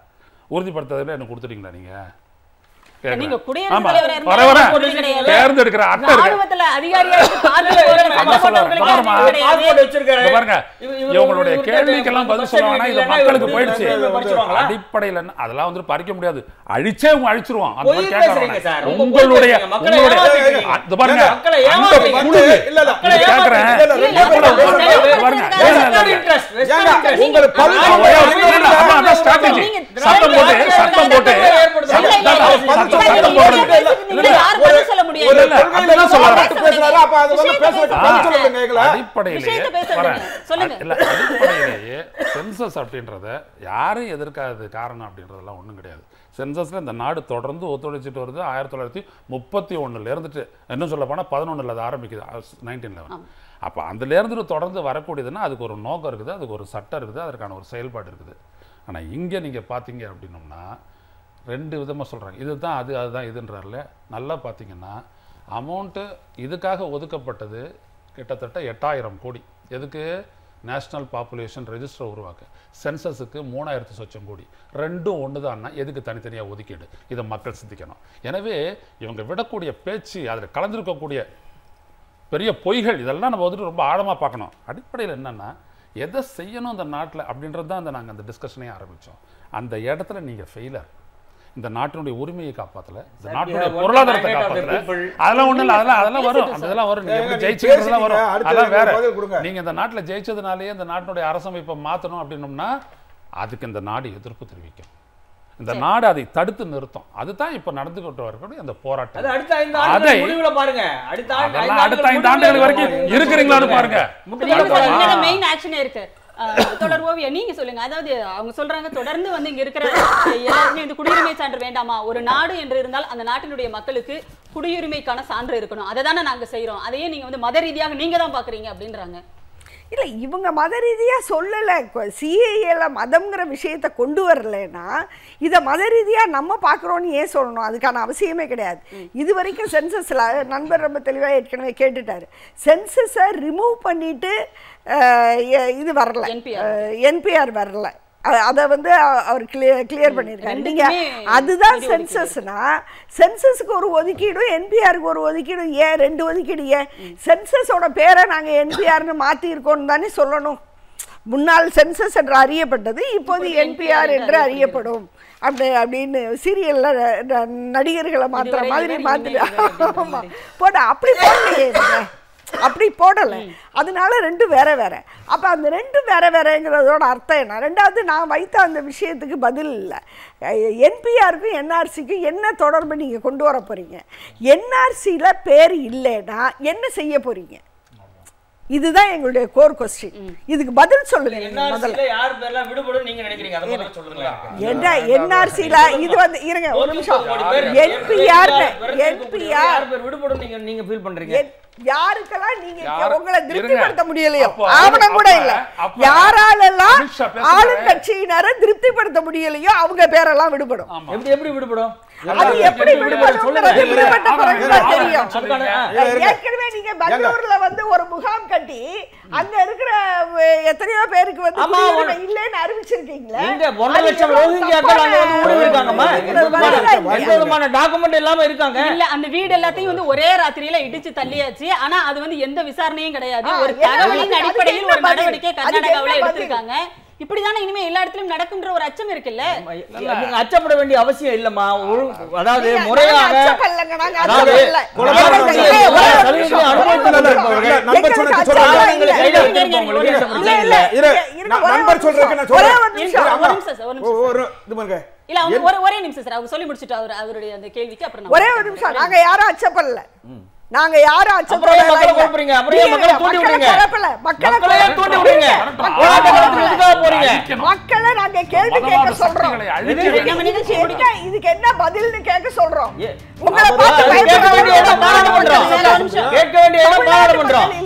உறுதிப்படுத்துறதுல எனக்கு கொடுத்துட்டீங்களா நீங்க கேக்குறேன். நீங்க குடியரசுத் ஆமா. தலைவரா இருந்தா வர வர போடுறது கிடையாது. தேர்ந்தெடுக்கிற அட்டை இருக்கு ராணுவத்துல அதிகாரியா இருந்து பார்த்து போடுற அதான் சம்பளம் சொல்றேன். போட்டவங்களுக்கு பாரும்மா. அது கிடையாது. பாஸ்போர்ட் வச்சிருக்காரு. இங்க பாருங்க இவ- இவரு- இவங்களுடைய இவரு கேள்விக்கெல்லாம் பதில் பஸ் சொல்லுவாங்கன்னா இது இல்லைன்னா மக்களுக்கு இவரு போயிடுச்சு இவரு படிச்சிருவாங்களா? அடிப்படையில் என்ன- அதெல்லாம் வந்து பறிக்க முடியாது அழிச்சே அவங்க அழிச்சிருவோம் அந்த மாதிரி பொய் கேட்கறவங்க. பேசுறீங்க சார். ரொம்ப பொய் உங்களுடைய பேசுறீங்க. மக்களை உங்களுடைய ஏமாத்திட்டீங்க. அது பாருங்க மக்களை அந்த ஏமாத்திட்டீங்க. குழு இல்ல, இல்ல. மக்களை இது கேட்கறேன். ஏமாத்திட்டீங்க. இல்ல, இல்ல, எவ்வளவு இல்ல, இல்ல, இது பாருங்க. இல்ல, இல்ல, இல்ல, Western இல்ல. interest, Western ஏங்க, interest. உங்களுக்கு அது பதில் அவங்க ஒரே ஒரு அவங்க இல்ல, இல்ல, அதான், அதான் strategy. நீங்க சட்டம் போட்டு சட்டம் போட்டு இல்ல, இல்ல, இல்ல, சட்டம் இல்ல, சட்டம் இல்ல, போடுறது. இல்ல, இல்ல, இல்ல, யாரும் பதில் சொல்ல முடியாது. ஒரு இல்ல, கொள்கையில அதுதான் சொல்ல வரேன். மாத்தி பேசுறாரு, அப்ப அது வந்து விஷயத்தை பேசுறதுக்கு பேசுங்க. பதில் சொல்ல விடுங்க எங்களை. அடிப்படையிலேயே விஷயத்தை பேச வரேன். விடுங்க. சொல்லுங்க. இல்ல அடிப்படையிலேயே சென்சஸ் அப்படின்றத யாரும் எதிர்க்காதது காரணம் அப்படின்றதெல்லாம் ஒண்ணும் கிடையாது சென்சஸ்ல இந்த நாடு தொடர்ந்து ஒத்துழைச்சிட்டு வருது ஆயிரத்தி தொள்ளாயிரத்தி முப்பத்தி ஒண்ணுல இருந்துட்டு இன்னும் சொல்ல போனா பதினொன்னுல அது ஆரம்பிக்குது நைன்டீன் லெவன் அப்போ அதுல இருந்துட்டு தொடர்ந்து வரக்கூடியதுன்னா அதுக்கு ஒரு நோக்கம் இருக்குது அதுக்கு ஒரு சட்டம் இருக்குது அதற்கான ஒரு செயல்பாடு இருக்குது ஆனா இங்க நீங்க பாத்தீங்க அப்படின்னோம்னா ரெண்டு விதமா சொல்றாங்க இதுதான் அது அதுதான் இதுன்றாருல நல்லா பார்த்தீங்கன்னா அமௌண்ட்டு இதுக்காக ஒதுக்கப்பட்டது கிட்டத்தட்ட எட்டாயிரம் கோடி எதுக்கு நேஷ்னல் பாப்புலேஷன் ரெஜிஸ்டர் உருவாக்க சென்சஸுக்கு மூணாயிரத்து சொச்சம் கோடி ரெண்டும் ஒன்று தான்னா எதுக்கு தனித்தனியாக ஒதுக்கீடு இதை மக்கள் சிந்திக்கணும் எனவே இவங்க விடக்கூடிய பேச்சு அதில் கலந்திருக்கக்கூடிய பெரிய பொய்கள் இதெல்லாம் நம்ம வந்துட்டு ரொம்ப ஆழமாக பார்க்கணும் அடிப்படையில் என்னன்னா எதை செய்யணும் இந்த நாட்டில் அப்படின்றது தான் அந்த நாங்கள் அந்த டிஸ்கஷனே ஆரம்பித்தோம் அந்த இடத்துல நீங்கள் ஃபெயிலர் இந்த நாட்டினுடைய உரிமையை காப்பாத்தல இந்த Sir, நாட்டினுடைய you have பொருளாதாரத்தை one mandate of the காப்பாத்தல people. அதெல்லாம் ஒண்ணும் இல்ல அதெல்லாம் அதெல்லாம் வரும் அந்த இதெல்லாம் வரும் நீங்க ஏங்க, எப்படி நீங்க ஜெயிச்சுக்கிறதுலாம் வரும் பேசுனீங்க, அடுத்து அதெல்லாம் வேற எனக்கு பதில் கொடுங்க. நீங்க இந்த நாட்டுல ஜெயிச்சதுனாலேயே இந்த நாட்டினுடைய அரசமைப்பை மாத்தணும் அப்படின்னோம்னா அதுக்கு இந்த நாடு எதிர்ப்பு தெரிவிக்கும் இந்த நாடு அதை தடுத்து நிறுத்தும் அதுதான் இப்ப நடந்துகிட்டு வரக்கூடிய அந்த அது போராட்டம் அடுத்த ஐந்து அதை- ஆண்டுகள் முடிவுல பாருங்க அடுத்த ஆண்டு- ஐந்து அதெல்லாம் அடுத்த ஆண்டுகள் ஐந்து ஆண்டுகள் முடிவுல வரைக்கும் பாருங்க. இருக்கிறீங்களான்னு பாருங்க முட்டுக்கட்டை இல்ல, பாருங்க. இல்ல, இல்ல, மெயின் ஆக்ஷனே இருக்கு அஹ், தொடர் ஓவியா நீங்க சொல்லுங்க அதாவது அவங்க சொல்றாங்க தொடர்ந்து வந்து இங்க இருக்கிற எல்லாருமே இந்த குடியுரிமை சான்று வேண்டாமா ஒரு நாடு என்று இருந்தால் அந்த நாட்டினுடைய மக்களுக்கு குடியுரிமைக்கான சான்று இருக்கணும் அதை தானே நாங்க செய்றோம் அதையே நீங்க வந்து மத ரீதியாக நீங்க தான் பாக்குறீங்க அப்படின்றாங்க இல்லை இவங்க மத ரீதியாக சொல்லலை சிஏஏல மதம்ங்கிற விஷயத்தை கொண்டு வரலைன்னா இதை மத ரீதியாக நம்ம பார்க்குறோன்னு ஏன் சொல்லணும் அதுக்கான அவசியமே கிடையாது இது வரைக்கும் சென்சஸில் நண்பர் ரொம்ப தெளிவாக ஏற்கனவே கேட்டுட்டாரு சென்சஸை ரிமூவ் பண்ணிட்டு அஹ், எ- இது வரல NPR. என்பிஆர் வரல அ- அதை வந்து அ- அவர் கிளியர் கிளியர் பண்ணியிருக்காரு நீங்க ரெண்டுக்குமே அதுதான் நிதி ஒதுக்கீடு. சென்சஸ்னா சென்சஸுக்கு ஒரு ஒதுக்கீடும் என்பிஆருக்கு ஒரு ஒதுக்கீடும் ஏன் ரெண்டு ஒதுக்கீடு ஏன் சென்சஸோட பேரை நாங்க என்பிஆர்னு மாத்தி இருக்கோம்னு தானே சொல்லணும் முன்னாள் சென்சஸ் என்று அறியப்பட்டது இப்போது இப்போது என்பிஆர் NPR என்று என்று அறியப்படும் அப்படி அப்படின்னு சீரியல்ல நடிகர்களை மாத்துற இதுவரை மாதிரி இவர், மாத்திட்டு இனிமே இவர் அப்படின்ற ஆமா மாதிரி. போட அப்படி போடலையே இவங்க. அப்படி போடல அதனால ரெண்டும் வேற வேற அப்ப அந்த ரெண்டும் வேற வேறங்கிறதோட அர்த்தம் என்ன ரெண்டாவது நான் வைத்த அந்த விஷயத்துக்கு பதில் இல்லை என்பிஆருக்கும் என்ஆர்சிக்கும் என்ன தொடர்பு நீங்க கொண்டு வர போறீங்க என்ஆர்சியில பேர் இல்லைன்னா என்ன செய்ய போறீங்க இதுதான் எங்களுடைய கோர் கொஸ்டின் இதுக்கு பதில் சொல்லுங்க நீங்க முதல்ல NRC ல யார் பேர்லாம் விடுபடும் நீங்க நினைக்கிறீங்க அதை முதல்ல சொல்லுங்க என்ன என்ஆர்சியில இது வந்து இருங்க ஒரு நிமிஷம் கோடி பேர் என்பிஆர் விரதம் என்பிஆர் யார் பேர் விடுபடும் நீங்க நீங்க ஃபீல் பண்றீங்க என்- யாருக்கெல்லாம் நீங்க யாரு- உங்களை இருங்க. திருப்திப்படுத்த முடியலையோ அப்போ- ஆவணம் கூட அப்ப- இல்ல அப்ப யாராலெல்லாம் அமித்ஷா பேசுறாரு. ஆளுங்கட்சியினரை திருப்திப்படுத்த முடியலையோ அவங்க பேரெல்லாம் விடுபடும் ஆமா எப்படி எப்படி விடுபடும் அது எப்படி விடுபடும் சொல்லுங்க. விடுபட்ட பிறகுதான் ஆமா, தெரியும் அதுக்கான ஆ, இருங்க, இருங்க. ஏற்கனவே நீங்க பெங்களூர்ல வந்து ஒரு முகாம் கட்டி அங்க இருக்கிற அஹ், எத்தனையோ பேருக்கு வந்து ஆமா, குடியுரிமை ஒரு- இல்லைன்னு அறிவிச்சிருக்கீங்களே எங்க ஒன்றரை அது லட்சம் எவ்வளவு ரோஹிங்கியாக்கள் அங்க வந்து ஊடுருவி இருக்காங்கம்மா தப்பான- வருதா எந்த இல்லையா? விதமான டாக்குமெண்ட் இல்லாம இருக்காங்க இல்ல அந்த வீடு எல்லாத்தையும் வந்து ஒரே ராத்திரியில இடிச்சு தள்ளியாச்சு ஆனா அது வந்து எந்த விசாரணையும் கிடையாது ஆ, ஒரு என்ன தகவலின் அதுக்கு அடிப்படையில் என்ன ஒரு பதில்? நடவடிக்கை அதுக்கு என்ன கர்நாடகாவுல பதில்? எடுத்திருக்காங்க இப்படிதானே இனிமே எல்லா இடத்துலயும் நடக்குன்ற ஒரு அச்சம் இருக்குல்ல நீங்க அச்சப்பட வேண்டிய அவசியம் இல்லம்மா ஒழு- அதாவது நீங்க- நாங்க முறையாக அச்சப்படலைங்க, நாங்க அதாவது அச்சப்படல. குழப்பம் எங்களுக்கு இல்ல, ஒரே ஒரு சலுகைகளை நிமிஷம். அனுபவித்துக் கொண்டிருப்பவர்கள் நண்பர் எங்களுக்கு சொன்னதுக்கு அச்சப்படல சொல்லுங்க. ஆவணங்களை இல்ல. கையில இருங்க, வச்சிருப்பவங்களுக்கு இருங்க, எந்த இருங்க. பிரச்சனையும் இல்ல, இல்ல இரு, இருங்க, நான் ஒரே ஒரு நண்பர் சொல்றதுக்கு நான் நிமிஷம். ஒரே சொல்றேன். ஒரு நிமிஷம். ஒரு அம்மா. நிமிஷம் சார், ஒரு நிமிஷம் ஒரு இது பண்ணுங்க இல்ல அவங்க ஒரு ஒரே நிமிஷம் சார் அவங்க சொல்லி முடிச்சுட்டு அவர் அவருடைய அந்த கேள்விக்கு அப்புறம் நான் ஒரே ஒரு நிமிஷம் நாங்க யாரும் அச்சப்படல நாங்க யாரும் அப்புறம் ஏன் மக்களை குழப்புறீங்க? அப்புறம் ஏன் மக்களை தூண்டி விடுறீங்க? மக்களை மக்களை ஏன் தூண்டி விடுறீங்க? மக்களை போராட்டங்களுக்கு எதுக்காக போறீங்க? அழிக்கணும். மக்களை நாங்க கேள்வி மதவாத கேட்க சொல்றோம் சக்திகளை அழிக்க எது- வேண்டும். நம்ம நிகழ்ச்சி இதுக்கு என்ன இதுக்கு என்ன பதில்னு கேட்க சொல்றோம் ஏ- உங்களை அது பார்த்து கேட்க பயப்பட வேண்டிய இடம் வேண்டிய பாராளுமன்றம். ஒரு நிமிஷம். கேட்க வேண்டிய இடம் தமிழ்நாட்டு பாராளுமன்றம் மக்கள் இல்ல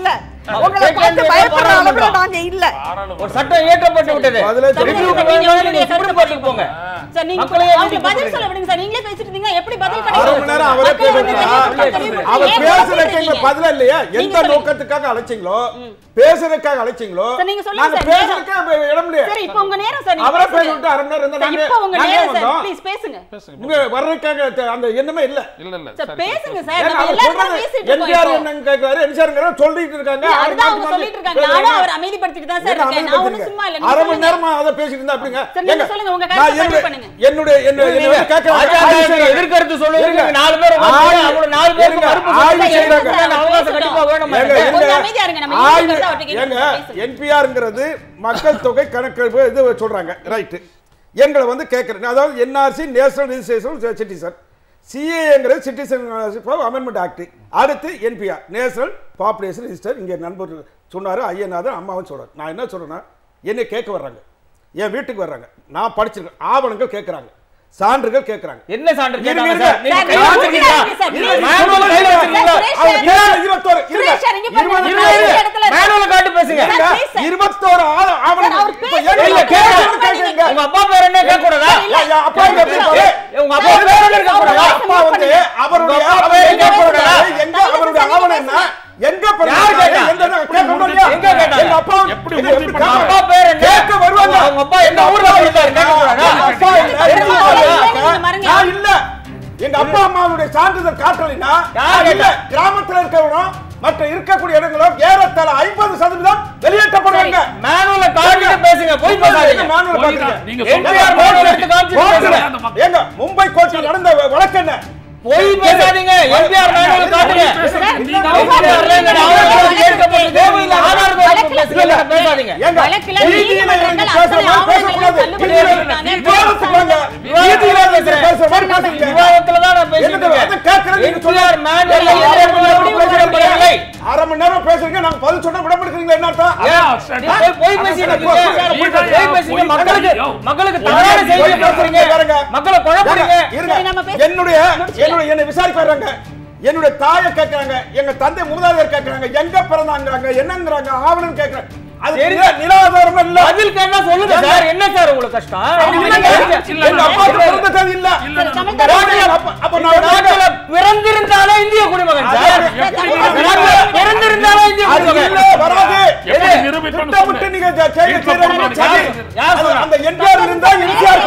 உங்களை பார்த்து பயப்படுற அளவுல நாங்க இல்ல ஒரு சட்டம் இயற்றப்பட்டு விட்டது பதிலே சொல்ல Review க்கு நீங்க வேணும்னா உங்களுடைய நீங்க சுப்ரீம் கோர்ட்டுக்கு போங்க சார் நீங்க மக்களையே அவங்க நீதிக்கு பதில் கொடுங்க. சொல்ல விடுங்க சார் நீங்களே பேசிட்டு இருந்தீங்க எப்படி பதில் அரை மணி கிடைக்கும் நேரம் அவரே மக்கள் வந்து பேசுறாங்க. தெளிவுபடுத்தி- அவர் ஏன் பேசுறதுக்கு குழப்பறீங்க? எங்களுக்கு பதிலா இல்லையா எந்த நீங்க சொல்லுங்க. நோக்கத்துக்காக அழைச்சீங்களோ பேசுறதுக்காக அழைச்சீங்களோ சார், நீங்க சொல்லுங்க நாங்க சார், பேசுறதுக்கே இடம் இல்லையா சரி இப்போ உங்க நேரம் சார் நீங்க அவரே பேசுங்க. பேசிவிட்டு அரை மணி நேரம் இருந்தா சார், நாங்க இப்போ உங்க நாங்க நேரம் சார் வந்தோம். ப்ளீஸ் பேசுங்க பேசுங்க இங்க வர்றதுக்காக த- அந்த எண்ணமே இல்ல இல்ல இல்ல சார் சரி, பேசுங்க சரி, சார் ஏன்னா நம்ம அவர் எல்லாரும் சொல்றது பேசிட்டு இருக்கோம் என்டிஆர் இப்போ. என்னங்க கேக்குறாரு என்டிஆர்ங்கிற சொல்லிட்டு இருக்காங்க இல்ல, அவர் அதுதான் அவங்க மாத்தி சொல்லிட்டு இருக்காங்க மாத்தி நானும் அவர் அமைதிப்படுத்திட்டு தான் சார் என்ன இருக்கேன் நான் ஒண்ணும் அமைதிப்படுத்துறீங்க? சும்மா இல்ல நீங்க அரை மணி சொல்லுங்க. நேரமா அதை பேசிட்டு இருந்தா அப்படிங்க சரி, நீங்க ஏங்க, சொல்லுங்க, உங்க நான் கருத்தை பதிவு என்னுடைய- பண்ணுங்க. என்னுடைய என்ன- நீங்க என்னுடைய கேட்கறாங்க. பாஜக ஆய்வு செய்றாங்க. எதிர்கருத்து சொல்லுங்க இருங்க. நாலு பேர் உட்கார்ந்து ஆய்வு- அவங்க நாலு பேருக்கு இருங்க. மறுப்பு ஆய்வு சொல்லுங்க. செய்றாங்க. என்ன அவகாசம் கண்டிப்பா வேணும் ஏங்க, எனக்கு. இருங்க. கொஞ்சம் அமைதியா இருங்க, நம்ம ஆய்வு- இங்கிலீஷ்ல அவர்ட்ட கேட்க ஏங்க, பேசுங்க. NPR-ங்கிறது மக்கள் தொகை கணக்கெடுப்பு இது சொல்றாங்க ரைட்டு எங்களை வந்து கேட்குறேன் அதாவது என்ஆர்சி நேஷனல் ரிஜிஸ்ட்ரேஷன் சிட்டிசன் சிஏங்கிறது சிட்டிசன் அமெண்ட்மெண்ட் ஆக்ட் அடுத்து என்பிஆர் நேஷனல் பாப்புலேஷன் ரிஜிஸ்டர் இங்கே நண்பர் சொன்னார் ஐயநாதன் அம்மாவும் சொல்றாரு நான் என்ன சொல்றேன்னா என்னை கேட்க வர்றாங்க என் வீட்டுக்கு வர்றாங்க நான் படிச்சிருக்கேன் ஆவணங்கள் கேட்குறாங்க சான்றுகள் கேட்குறாங்க என்ன சான்று இருங்க, கேட்டாங்க இருங்க. சார் நீங்க சார், கையில நீங்க வச்சிருக்கீங்களா? இருங்க சார், இல்ல, please. manual கையில வச்சிருக்கீங்களா? சுரேஷ் அவர் சார், பேசுறது இருபத்தோரு இருங்க. சுரேஷ் சார், இங்க பாருங்க, இருபது நான் இருங்க, இந்த இருங்க. இடத்துல இருக்கேன். manual காட்டு பேசுங்க இருங்க. Sir, please sir. இருபத்தோரு ஆ- ஆவணங்கள். சார், அவர் இப்ப பேசுறது என்ன இல்ல, இல்ல, கேட்க- கேட்கணும்னு கேட்குறீங்க. உங்க அப்பா பேர் என்ன கேட்க கூடாதா இல்ல, ஐயா, அப்பா இங்க எப்படி இருப்பாரு? உங்க அப்பா பேர் என்ன கேட்க கூடாதா அப்பா வந்து அவருடைய உங்க அப்பா அவர் பேர் எங்க என்ன பிறந்தாரு? கேட்க எங்க அவருடைய ஆவணம் என்ன? எங்க பிறந்தாரு? யார் கேட்டா? எந்த இடம் கேட்கணும் இல்லையா? எங்க கேட்டாங்க? எங்க அப்பா வந்து- எப்படி இது உறுதி எப்படி பண்ணாங்க? அப்பா கேட்க- பேர் என்ன கேட்க வருவாங்க. அவங்க அப்பா எந்த ஊர்ல பிறந்தாரு கேட்க கூடாதா எங்க அப்பா இல்ல, எங்க எங்க அப்பா அப்பா இல்ல. இல்ல. மறங்க. நான் இல்ல. எங்க அப்பா அம்மாவுடைய சான்றிதழ் காட்டலைன்னா யார் நான் இல்ல. கேட்டா? கிராமத்துல இருக்கவனும் மற்ற இருக்கக்கூடிய இடங்களும் ஏறத்தாழ ஐம்பது சதவீதம் வெளியேற்றப்படுவாங்க மேனுவல காட்டிட்டு பேசுங்க போய் பேசாதீங்க மானுவல் போய் தான். பாத்துங்க. நீங்க எங்க NPR கோர்ட்ல எடுத்து காமிச்சு கோர்ட்ல பேசுங்க. ஏங்க மும்பை கோர்ட்ல நடந்த வழக்கு என்ன போய் பேசாதீங்க எம்பிஆர் மேனுவல் காட்டுங்க நீங்க NPR ல ஆதாரம் கேட்கப்பட்டது தேவையில்லை ஆதாரம் வழக்குல பேசுங்க பேசாதீங்க ஏங்க, வழக்குல நீதியில நீதிமன்றங்கள் இருந்து பேசுற அத்தனை மாதிரி பேசக்கூடாது. ஆவணங்களையும் தள்ளுபடி நீதியில பண்ணிட்டாங்க. இருந்து விவாதத்துக்கு வாங்க. நீதியில இருந்து பேசுற மாதிரி பேசுறீங்க. விவாதத்துல தான் நான் பேசிட்டு என்னது, அதை கேட்கறது நீங்க இருக்கேன் சொல்லுங்க. NPR மேனுவல் அரை மணி நேரம் ஏற்படுத்தப்படவில்லை அரை மணி நேரம் பேசுறீங்க நாங்க பதில் சொன்னா விட மாட்டேங்கிறீங்களா என்ன அர்த்தம் நீ போய் போய் பேசிட்டு இருக்கீங்க போய் பேசுங்க மக்களுக்கு மக்களுக்கு தவறான செய்தியை பேசுறீங்க மக்களை குழப்பறீங்க இருங்க. சரி, நம்ம பேச- என்னுடைய என்னுடைய என்னை விசாரிக்க வர்றாங்க என்னுடைய தாயை கேட்கறாங்க எங்க தந்தை மூதாதையர் கேட்கறாங்க எங்க பிறந்தாங்கிறாங்க என்னங்கிறாங்க ஆவணம் கேட்கறாங்க அது சரி. நில- நிலாதாரம் இல்ல பதில் கேட்டா சொல்லுங்க சார் என்ன சார் உங்களுக்கு கஷ்டம் இல்ல, எங்க அப்பாவுக்கு பிறந்த தேதி இல்ல இல்ல, சரி, நம்ம- சமந்தா நாட்டுல அப்ப- அப்ப இந்த நான் நாட்டுல பிறந்திருந்தாலே இந்திய குடிமகன் சார் அது எப்படி இந்த நாட்டுல பிறந்திருந்தாலே இந்திய அது குடிமகன் இல்ல, வராது எப்படி எது? நிரூபிப்பேன்னு திட்டமிட்டு சொன்னேன். நீங்க செ- செய்ய- வீட்டுல செய்யறீங்க. போன சரி. யார் அது சொன்னா? அந்த என்டிஆர் இருந்தா எம்ஜிஆர்